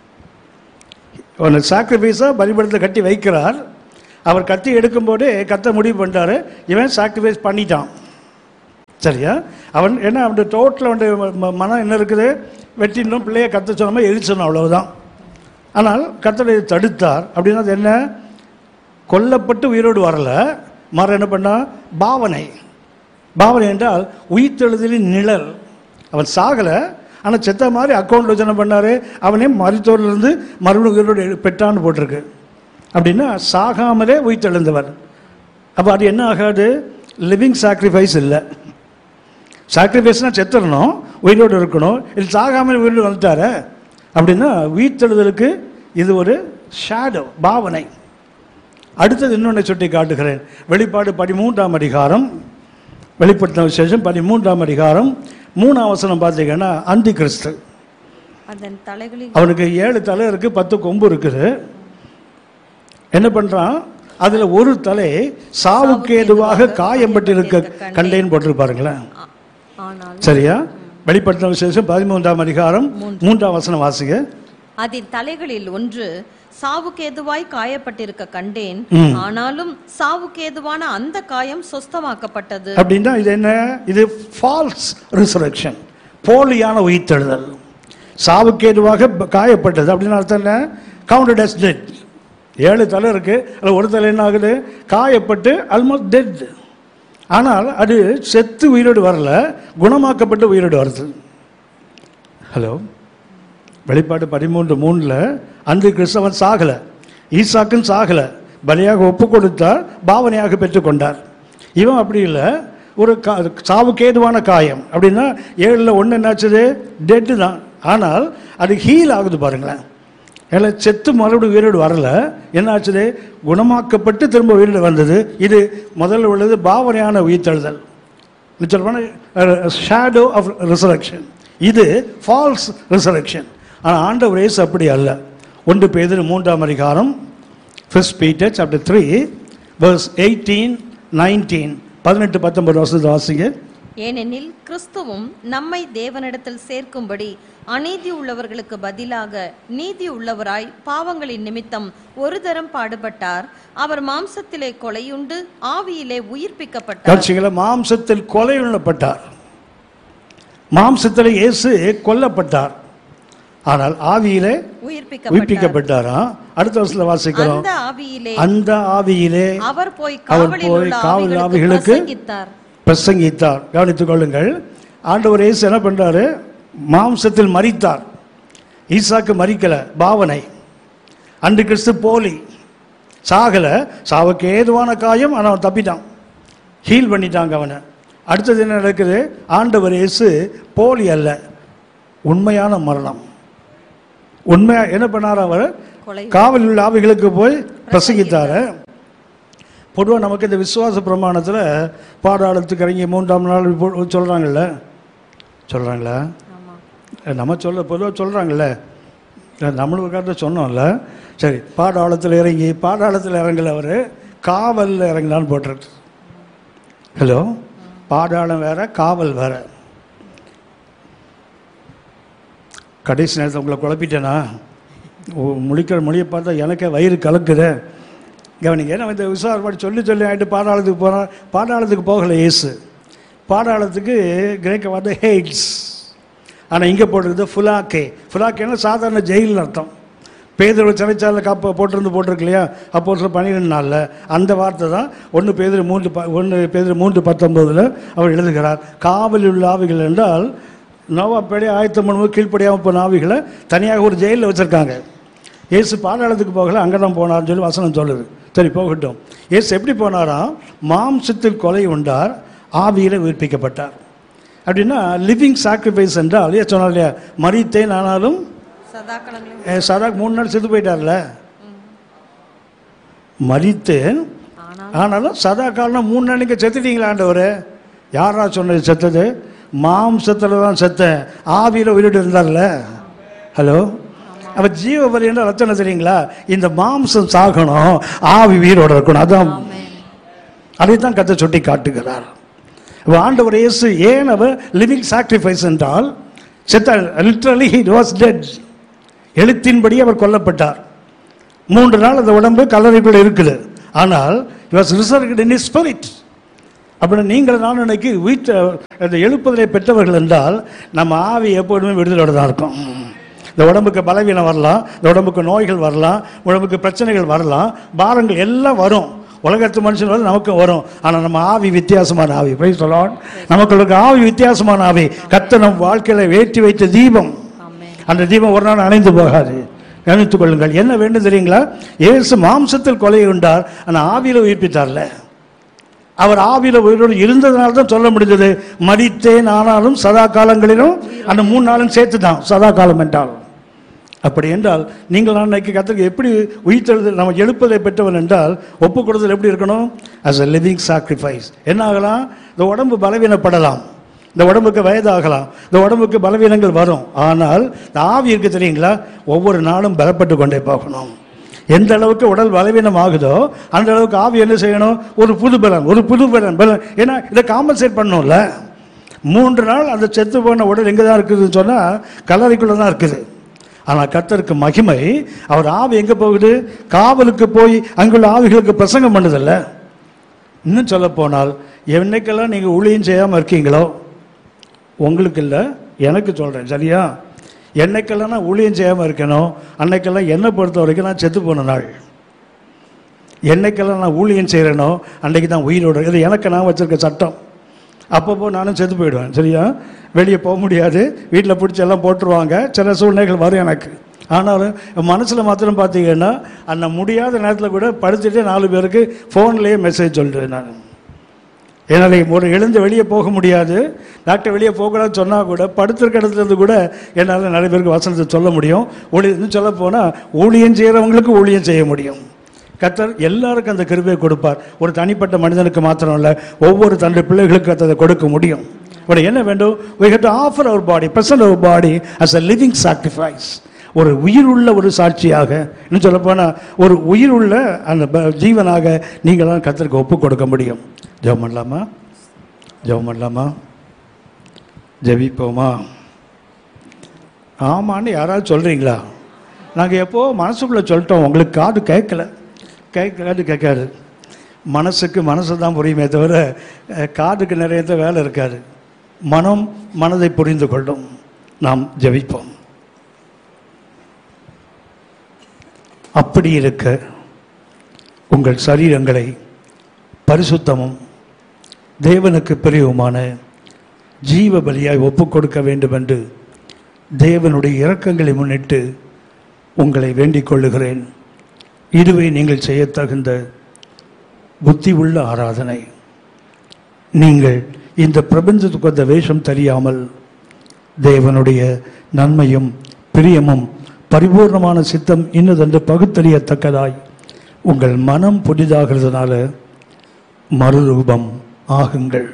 அவனை சாக்ரிஃபைஸாக பலிபடத்தில் கட்டி வைக்கிறார் அவர் கத்தி எடுக்கும்போதே கத்த முடிவு பண்ணிட்டாரு இவன் சாக்ரிஃபைஸ் பண்ணிட்டான் சரியா அவன் என்ன அவன் டோட்டல் அவன் ம- மனம் என்ன இருக்குது வெட்டினும் பிள்ளைய கத்த சொல்லாம எரிச்சணும் அவ்வளவுதான் ஆனால் கத்தரை தடுத்தார் அப்படின்னா அது என்ன கொல்லப்பட்டு உயிரோடு வரல மறு என்ன பண்ணா பாவனை பாவனை என்றால் உயிர்த்தெழுதலின் நிழல் அவன் சாகலை ஆனால் செத்த மாதிரி அக்கௌண்ட் வச்சு என்ன பண்ணாரு அவனே மருத்துவரிலிருந்து மறுபடியும் உயிரோடு எழு- பெற்றான்னு போட்டிருக்கு அப்படின்னா சாகாமலே உயிர்த்தெழுந்தவர் அப்போ அது என்ன ஆகாது லிவிங் சாக்ரிஃபைஸ் இல்லை சாக்ரிஃபைஸ்னால் செத்துடணும் உயிரோடு இருக்கணும் இது சாகாமல் உயிரோடு வந்துட்டாரு அப்படின்னா உயிர்த்தெழுதலுக்கு இது ஒரு ஷேடோ பாவனை அடுத்தது இன்னொன்றை சுட்டி காட்டுகிறேன் வெளிப்பாடு பதிமூன்றாம் அதிகாரம் வெளிப்படுத்தின விசேஷம் பதிமூன்றாம் அதிகாரம் மூணாம் வசனம் பார்த்தீங்கன்னா அந்தி கிறிஸ்து அதன் தலைகளில் அவனுக்கு ஏழு தலை இருக்கு பத்து கொம்பு இருக்குது என்ன பண்றான் அதுல ஒரு தலை சாவுக்கு ஏதுவாக காயம்பட்டிருக்க கண்டேன்னு போட்டிருப்பாருங்களேன் ஆ- ஆனால் சரியா வெளிப்படுத்தின விசேஷம் பதிமூன்றாம் அதிகாரம் மூன்றாம் வசனம் வாசிங்க அதன் தலைகளில் ஒன்று சாவுக்கேதுவாய் காயப்பட்டிருக்க கண்டேன் ம். ஆனாலும் சாவுக்கேதுவான அந்த காயம் சொஸ்தமாக்கப்பட்டது அப்படின்னா இது என்ன இது ஃபால்ஸ் ரிசரக்ஷன் போலியான உயிர்த்தெழுதல் சாவுக்கேதுவாக ப- காயப்பட்டது அப்படின்னு அர்த்தம் என்ன கவுண்டட் as dead ஏழு தலை இருக்கு அதில் ஒரு தலை என்ன ஆகுது காயப்பட்டு ஆல்மோஸ்ட் டெட் ஆனால் அது செத்து உயிரோடு வரல குணமாக்கப்பட்டு உயிரோடு வருது ஹலோ வெளிப்பாடு பதிமூன்று மூணில் அந்த கிறிஸ்தவன் சாகலை ஈசாக்கும் சாகலை பலியாக ஒப்பு கொடுத்தார் பாவனையாக பெற்றுக்கொண்டார் இவன் அப்படி இல்லை ஒரு கா சாவுக்கேதுவான காயம் அப்படின்னா ஏழில் ஒன்று என்னாச்சுது டெட்டு தான் ஆனால் அது ஹீல் ஆகுது பாருங்களேன் ஏன்னா செத்து மறுபடியும் உயிரோடு வரல என்னாச்சுது குணமாக்கப்பட்டு திரும்ப உயிரோடு வந்தது இது முதல்ல உள்ளது பாவனையான உயிர்த்தெழுதல் நிச்சயமான ஷேடோ ஆஃப் ரிசரக்ஷன் இது ஃபால்ஸ் ரிசரக்ஷன் ஆனால் ஆண்டவர் இயேசு அப்படி அல்ல ஒன்று பேதில் மூன்றாம் அதிகாரம் first Peter chapter three verse eighteen nineteen பதினெட்டு பத்தொன்பது வருஷத்து வாசிங்க ஏனெனில் கிறிஸ்துவும் நம்மை தேவனிடத்தில் சேர்க்கும்படி அநீதி உள்ளவர்களுக்கு பதிலாக நீதி உள்ளவராய் பாவங்களின் நிமித்தம் ஒரு தரம் பாடுபட்டார் அவர் மாம்சத்திலே கொலையுண்டு ஆவியிலே உயிர்ப்பிக்கப்பட்டார் காட்சிகளை மாம்சத்தில் கொலை உள்ளப்பட்டார் மாம்சத்தில் இயேசு கொல்லப்பட்டார் ஆனால் ஆவியிலே உயிர்ப்பிக்கப்பட்டார் உயிர்ப்பிக்கப்பட்டாராம் அடுத்த வருஷத்துல வாசிக்கிறோம் அந்த ஆவியிலே அந்த ஆவியிலே அவர் போய் அவர் காவலில் போய் உள்ள காவல் ஆவிகளுக்கு ஆவிகளுக்கு பிரசங்கித்தார் பிரசங்கித்தார் கவனித்துக் கொள்ளுங்கள் ஆண்டவர் இயேசு என்ன பண்றாரு மாம்சத்தில் மரித்தார் ஈசாக்கு மறிக்கல பாவனை அன்று கிறிஸ்து போலி சாகல சாவுக்கு ஏதுவான காயம் ஆனால் அவன் தப்பிட்டான் ஹீல் பண்ணிட்டாங்க அவனை அடுத்தது என்ன நடக்குது ஆண்டவர் இயேசு போலி அல்ல உண்மையான மரணம் உண்மையா என்ன பண்ணார் அவர் கொலை காவலில் உள்ள ஆவிகளுக்கு போய் பிரசங்கித்தாரு பொதுவாக நமக்கு இந்த விசுவாச பிரமாணத்தில் பாதாளத்துக்கு இறங்கி மூன்றாம் நாள் இப்போ சொல்கிறாங்கல்ல சொல்கிறாங்களா ஆமா நம்ம சொல்ல பொதுவாக சொல்கிறாங்கல்ல நம்மளும் ஒரு காலத்தில் சொன்னோம்ல சரி பாதாளத்தில் இறங்கி பாதாளத்தில் இறங்கல அவர் காவலில் இறங்கினான்னு போட்டிருக்கு ஹலோ பாதாளம் வேற காவல் வேற கடைசி நேரத்தில் உங்களை குழப்பிட்டேனா ஓ, முழிக்கிற மொழியை பார்த்தா எனக்கே வயிறு கலக்குது கவனிங்க ஏன்னா இந்த விசுவாசப்பாடு சொல்லி சொல்லி ஆகிட்டு பாதாளத்துக்கு போனால் பாதாளத்துக்கு போகலை இயேசு பாதாளத்துக்கு கிரேக்க வார்த்தை ஹெய்ட்ஸ் ஆனால் இங்கே போட்டிருக்குது ஃபுலாக்கே ஃபுலாக்கேன்னா சாதாரண ஜெயில்னு அர்த்தம் பேதர் சிறைச்சாலை காப்ப போட்டிருந்து போட்டிருக்கு இல்லையா அப்போ ஒரு பன்னிரெண்டு நாளில் அந்த வார்த்தை தான் ஒன்று பேதர் மூன்று ப ஒன்று பேதர் மூன்று பத்தொம்போதில் அவர் எழுதுகிறார் காவலில் உள்ள ஆவிகள் என்றால் நோவாப்பேடி ஆயத்தம் பண்ணும்போது கீழ்ப்படியாமல் போன ஆவிகளை தனியாக ஒரு ஜெயிலில் வச்சுருக்காங்க இயேசு பாதாளத்துக்கு போகல அங்கே தான் போனார்னு சொல்லி வசனம் சொல்லுது சரி போகட்டும் இயேசு எப்படி போனாராம் மாம்சத்தில் கொலை உண்டார் ஆவியில் உயிர்ப்பிக்கப்பட்டார் அப்படின்னா லிவிங் சாக்ரிஃபைஸ் என்றால் ஏன் சொன்னார் இல்லையா மறித்தேன் ஆனாலும் சதாக்களங்களும் ஏ, சதாக் மூணு நாள் செத்து போயிட்டார்ல மறித்தேன் ஆனால் ஆனாலும் சதா காலம் மூணு நாளைக்கு செத்துட்டீங்களா ஆண்டவர் யாரா சொன்னது செத்தது மாம்சத்தில் தான் செத்தேன் ஆவியில் உயிரோடு இருந்தார்ல ஹலோ அப்ப ஜீவ பலி என்ற ரத்தனை தெரியுங்களா இந்த மாம்சம் சாகணும் ஆவி உயிரோட இருக்கணும் அதான் ஆமென். அதைத்தான் கத்தை சுட்டி காட்டுகிறார் இப்ப ஆண்டவர் இயேசு ஏன் அவர் லிவிங் சாக்ரிஃபைஸ் என்றால் செத்தார் லிட்ரலி he was dead எழுத்தின்படி அவர் கொல்லப்பட்டார் மூன்று நாள் அந்த உடம்பு கல்லறைக்குள்ள இருக்குது ஆனால் he was resurrected in his spirit அப்படின்னு நீங்கள் நான் இன்னைக்கு வீட்டு அந்த எழுப்புதலை பெற்றவர்கள் என்றால் நம்ம ஆவி எப்பொழுதுமே விடுதலோட தான் இருக்கும் இந்த உடம்புக்கு பலவீனம் வரலாம் இந்த உடம்புக்கு நோய்கள் வரலாம் உடம்புக்கு பிரச்சனைகள் வரலாம் பாரங்கள் எல்லாம் வரும் உலகத்து மனுஷன் வந்து நமக்கு வரும் ஆனால் நம்ம ஆவி வித்தியாசமான ஆவி பிரைஸ் சொல்லலாம் நமக்கு ஆவி வித்தியாசமான ஆவி கத்த நம் வாழ்க்கையில வேற்றி வைத்த தீபம் ஆமென் அந்த தீபம் ஒரு நாள் அணைந்து போகாது கவனித்துக் கொள்ளுங்கள் என்ன வேண்டும் தெரியுங்களா இயேசு மாம்சத்தில் கொலை உண்டார் ஆனால் ஆவியில உயிர்ப்பித்தார்ல அவர் ஆவியில உயிரோடு இருந்ததுனால தான் சொல்ல முடிஞ்சது மடித்தேன் ஆனாலும் சதா காலங்களிலும் அந்த மூணு நாளும் சேர்த்து தான் சதா காலம் என்றால் அப்படி என்றால் நீங்கள் நான் இன்னைக்கு கத்திரிக்க எப்படி உயிர்த்தெழுதல் நம்ம எழுப்பதை பெற்றவன் என்றால் ஒப்பு கொடுத்தல் எப்படி இருக்கணும் as a லிவிங் சாக்ரிஃபைஸ் என்ன ஆகலாம் இந்த உடம்பு பலவீனப்படலாம் இந்த உடம்புக்கு வயதாகலாம் இந்த உடம்புக்கு பலவீனங்கள் வரும் ஆனால் இந்த ஆவி இருக்கு தெரியுங்களா ஒவ்வொரு நாளும் பலப்பட்டு கொண்டே போகணும் எந்த அளவுக்கு உடல் பலவீனம் ஆகுதோ அந்த அளவுக்கு ஆவி என்ன செய்யணும் ஒரு புது பலன் ஒரு புது பலன் பலன் ஏன்னா இதை காம்பன்சேட் பண்ணணும்ல மூன்று நாள் அந்த செத்து போன உடல் எங்கே தான் இருக்குதுன்னு சொன்னால் கல்லறைக்குள்ளே தான் இருக்குது ஆனால் கர்த்தருக்கு மகிமை அவர் ஆவி எங்கே போகுது காவலுக்கு போய் அங்குள்ள ஆவிகளுக்கு பிரசங்கம் பண்ணுதில்ல இன்னும் சொல்ல போனால் என்னைக்கெல்லாம் நீங்கள் ஊழியம் செய்யாமல் இருக்கீங்களோ உங்களுக்கு இல்லை எனக்கு சொல்கிறேன் சரியா என்னைக்கெல்லாம் நான் ஊழியம் செய்யாமல் இருக்கணும் அன்னைக்கெல்லாம் என்னை பொறுத்த வரைக்கும் நான் செத்து போன நாள் என்னைக்கெல்லாம் நான் ஊழியம் செய்கிறேனோ அன்னைக்கு தான் உயிரோடு இது எனக்கு நான் வச்சிருக்க சட்டம் அப்பப்போ நானும் செத்து போயிடுவேன் சரியா வெளியே போக முடியாது வீட்டில் பிடிச்சி எல்லாம் போட்டுருவாங்க சில சூழ்நிலைகள் வரும் எனக்கு ஆனாலும் மனசில் மாத்திரம் பார்த்தீங்கன்னா அந்த முடியாத நேரத்தில் கூட படுத்துட்டு நாலு பேருக்கு ஃபோன்லேயே மெசேஜ் சொல்லிடுவேன் நான் என்னால் ஒரு எழுந்து வெளியே போக முடியாது டாக்டர் வெளியே போகக்கூடாதுன்னு சொன்னால் கூட படுத்திருக்க இடத்துல இருந்து கூட என்னால் நிறைய பேருக்கு வசனத்தை சொல்ல முடியும் ஊழி இன்னும் சொல்ல போனால் ஊழியம் செய்கிறவங்களுக்கு ஊழியம் செய்ய முடியும் கத்தர் எல்லாருக்கும் அந்த கிருபையை கொடுப்பார் ஒரு தனிப்பட்ட மனிதனுக்கு மாத்திரம் இல்லை ஒவ்வொரு தன்னுடைய பிள்ளைகளுக்கு கத்தர் அதை கொடுக்க முடியும் உடனே என்ன வேண்டும் we have to offer our body present our body as a living sacrifice ஒரு உயிருள்ள ஒரு சாட்சியாக இன்னும் சொல்ல போனால் ஒரு உயிருள்ள அந்த ப- ஜீவனாக நீங்கள் தான் கத்தருக்கு ஒப்பு கொடுக்க முடியும் ஜெபம் பண்ணலாமா ஜெபம் பண்ணலாமா ஜெபிப்போமா ஆமான்னு யாராவது சொல்கிறீங்களா நாங்கள் எப்போ மனசுக்குள்ளே சொல்லிட்டோம் உங்களுக்கு காது கேட்கல கேட்கலாது கேட்காது மனசுக்கு மனசு தான் புரியுமே தவிர அஹ், காதுக்கு நிறைய தான் வேலை இருக்காது மனம் மனதை புரிந்து கொள்ளும் நாம் ஜெபிப்போம் அப்படி இருக்க உங்கள் சரீரங்களை பரிசுத்தமும் தேவனுக்கு பிரியவுமான ஜீவ பலியாய் ஒப்புக் கொடுக்க வேண்டும் என்று தேவனுடைய இரக்கங்களை முன்னிட்டு உங்களை வேண்டிக் கொள்ளுகிறேன் இதுவே நீங்கள் செய்யத் தகுந்த புத்தி உள்ள ஆராதனை நீங்கள் இந்த பிரபஞ்சத்துக்கு அந்த வேஷம் தெரியாமல் தேவனுடைய நன்மையும் பிரியமும் பரிபூர்ணமான சித்தம் இன்னதென்று பகுத்தறியத்தக்கதாய் உங்கள் மனம் புதிதாகிறதுனால மறுரூபம் ஆகுங்கள்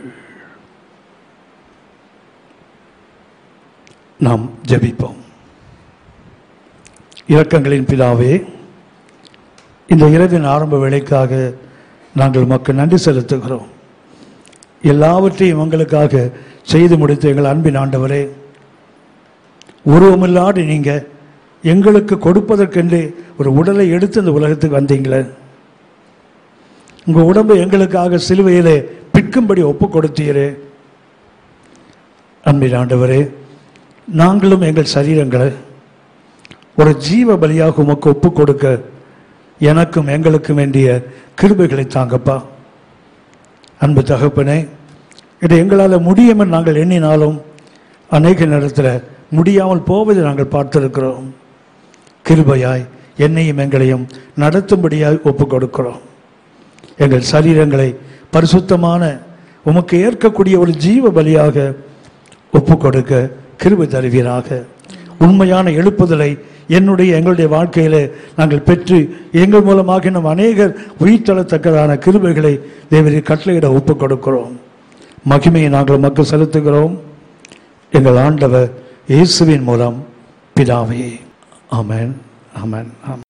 நாம் ஜெபிப்போம் இரக்கங்களின் பிதாவே இந்த இரவின் ஆரம்ப வேலைக்காக நாங்கள் மக்கள் நன்றி செலுத்துகிறோம் எல்லாவற்றையும் எங்களுக்காக செய்து முடித்த எங்கள் அன்பின் ஆண்டவரே உருவமில்லாது நீங்க எங்களுக்கு கொடுப்பதற்கென்று ஒரு உடலை எடுத்து இந்த உலகத்துக்கு வந்தீங்களே உங்க உடம்பை எங்களுக்காக சிலுவையிலே பிற்கும்படி ஒப்பு கொடுத்தீரே அன்பின் ஆண்டவரே நாங்களும் எங்கள் சரீரங்களை ஒரு ஜீவ பலியாக உமக்கு ஒப்பு கொடுக்க எனக்கும் எங்களுக்கும் வேண்டிய கிருபைகளை தாங்கப்பா அன்பு தகப்பனே இது எங்களால் முடியும் என்று நாங்கள் எண்ணினாலும் அநேக நேரத்தில் முடியாமல் போவதை நாங்கள் பார்த்திருக்கிறோம் கிருபையாய் என்னையும் எங்களையும் நடத்தும்படியாய் ஒப்பு கொடுக்கிறோம் எங்கள் சரீரங்களை பரிசுத்தமான உமக்கு ஏற்கக்கூடிய ஒரு ஜீவ பலியாக ஒப்பு கொடுக்க கிருபை தருவீராக உண்மையான எழுப்புதலை என்னுடைய எங்களுடைய வாழ்க்கையிலே நாங்கள் பெற்று எங்கள் மூலமாக இன்னும் அநேகர் உயிர்த்தளத்தக்கதான கிருபைகளை தேவரை கட்டளையிட ஒப்பு கொடுக்கிறோம் மகிமையை நாங்கள் மக்கள் செலுத்துகிறோம் எங்கள் ஆண்டவர் இயேசுவின் மூலம் பிதாவே ஆமென் ஆமென் ஆமென்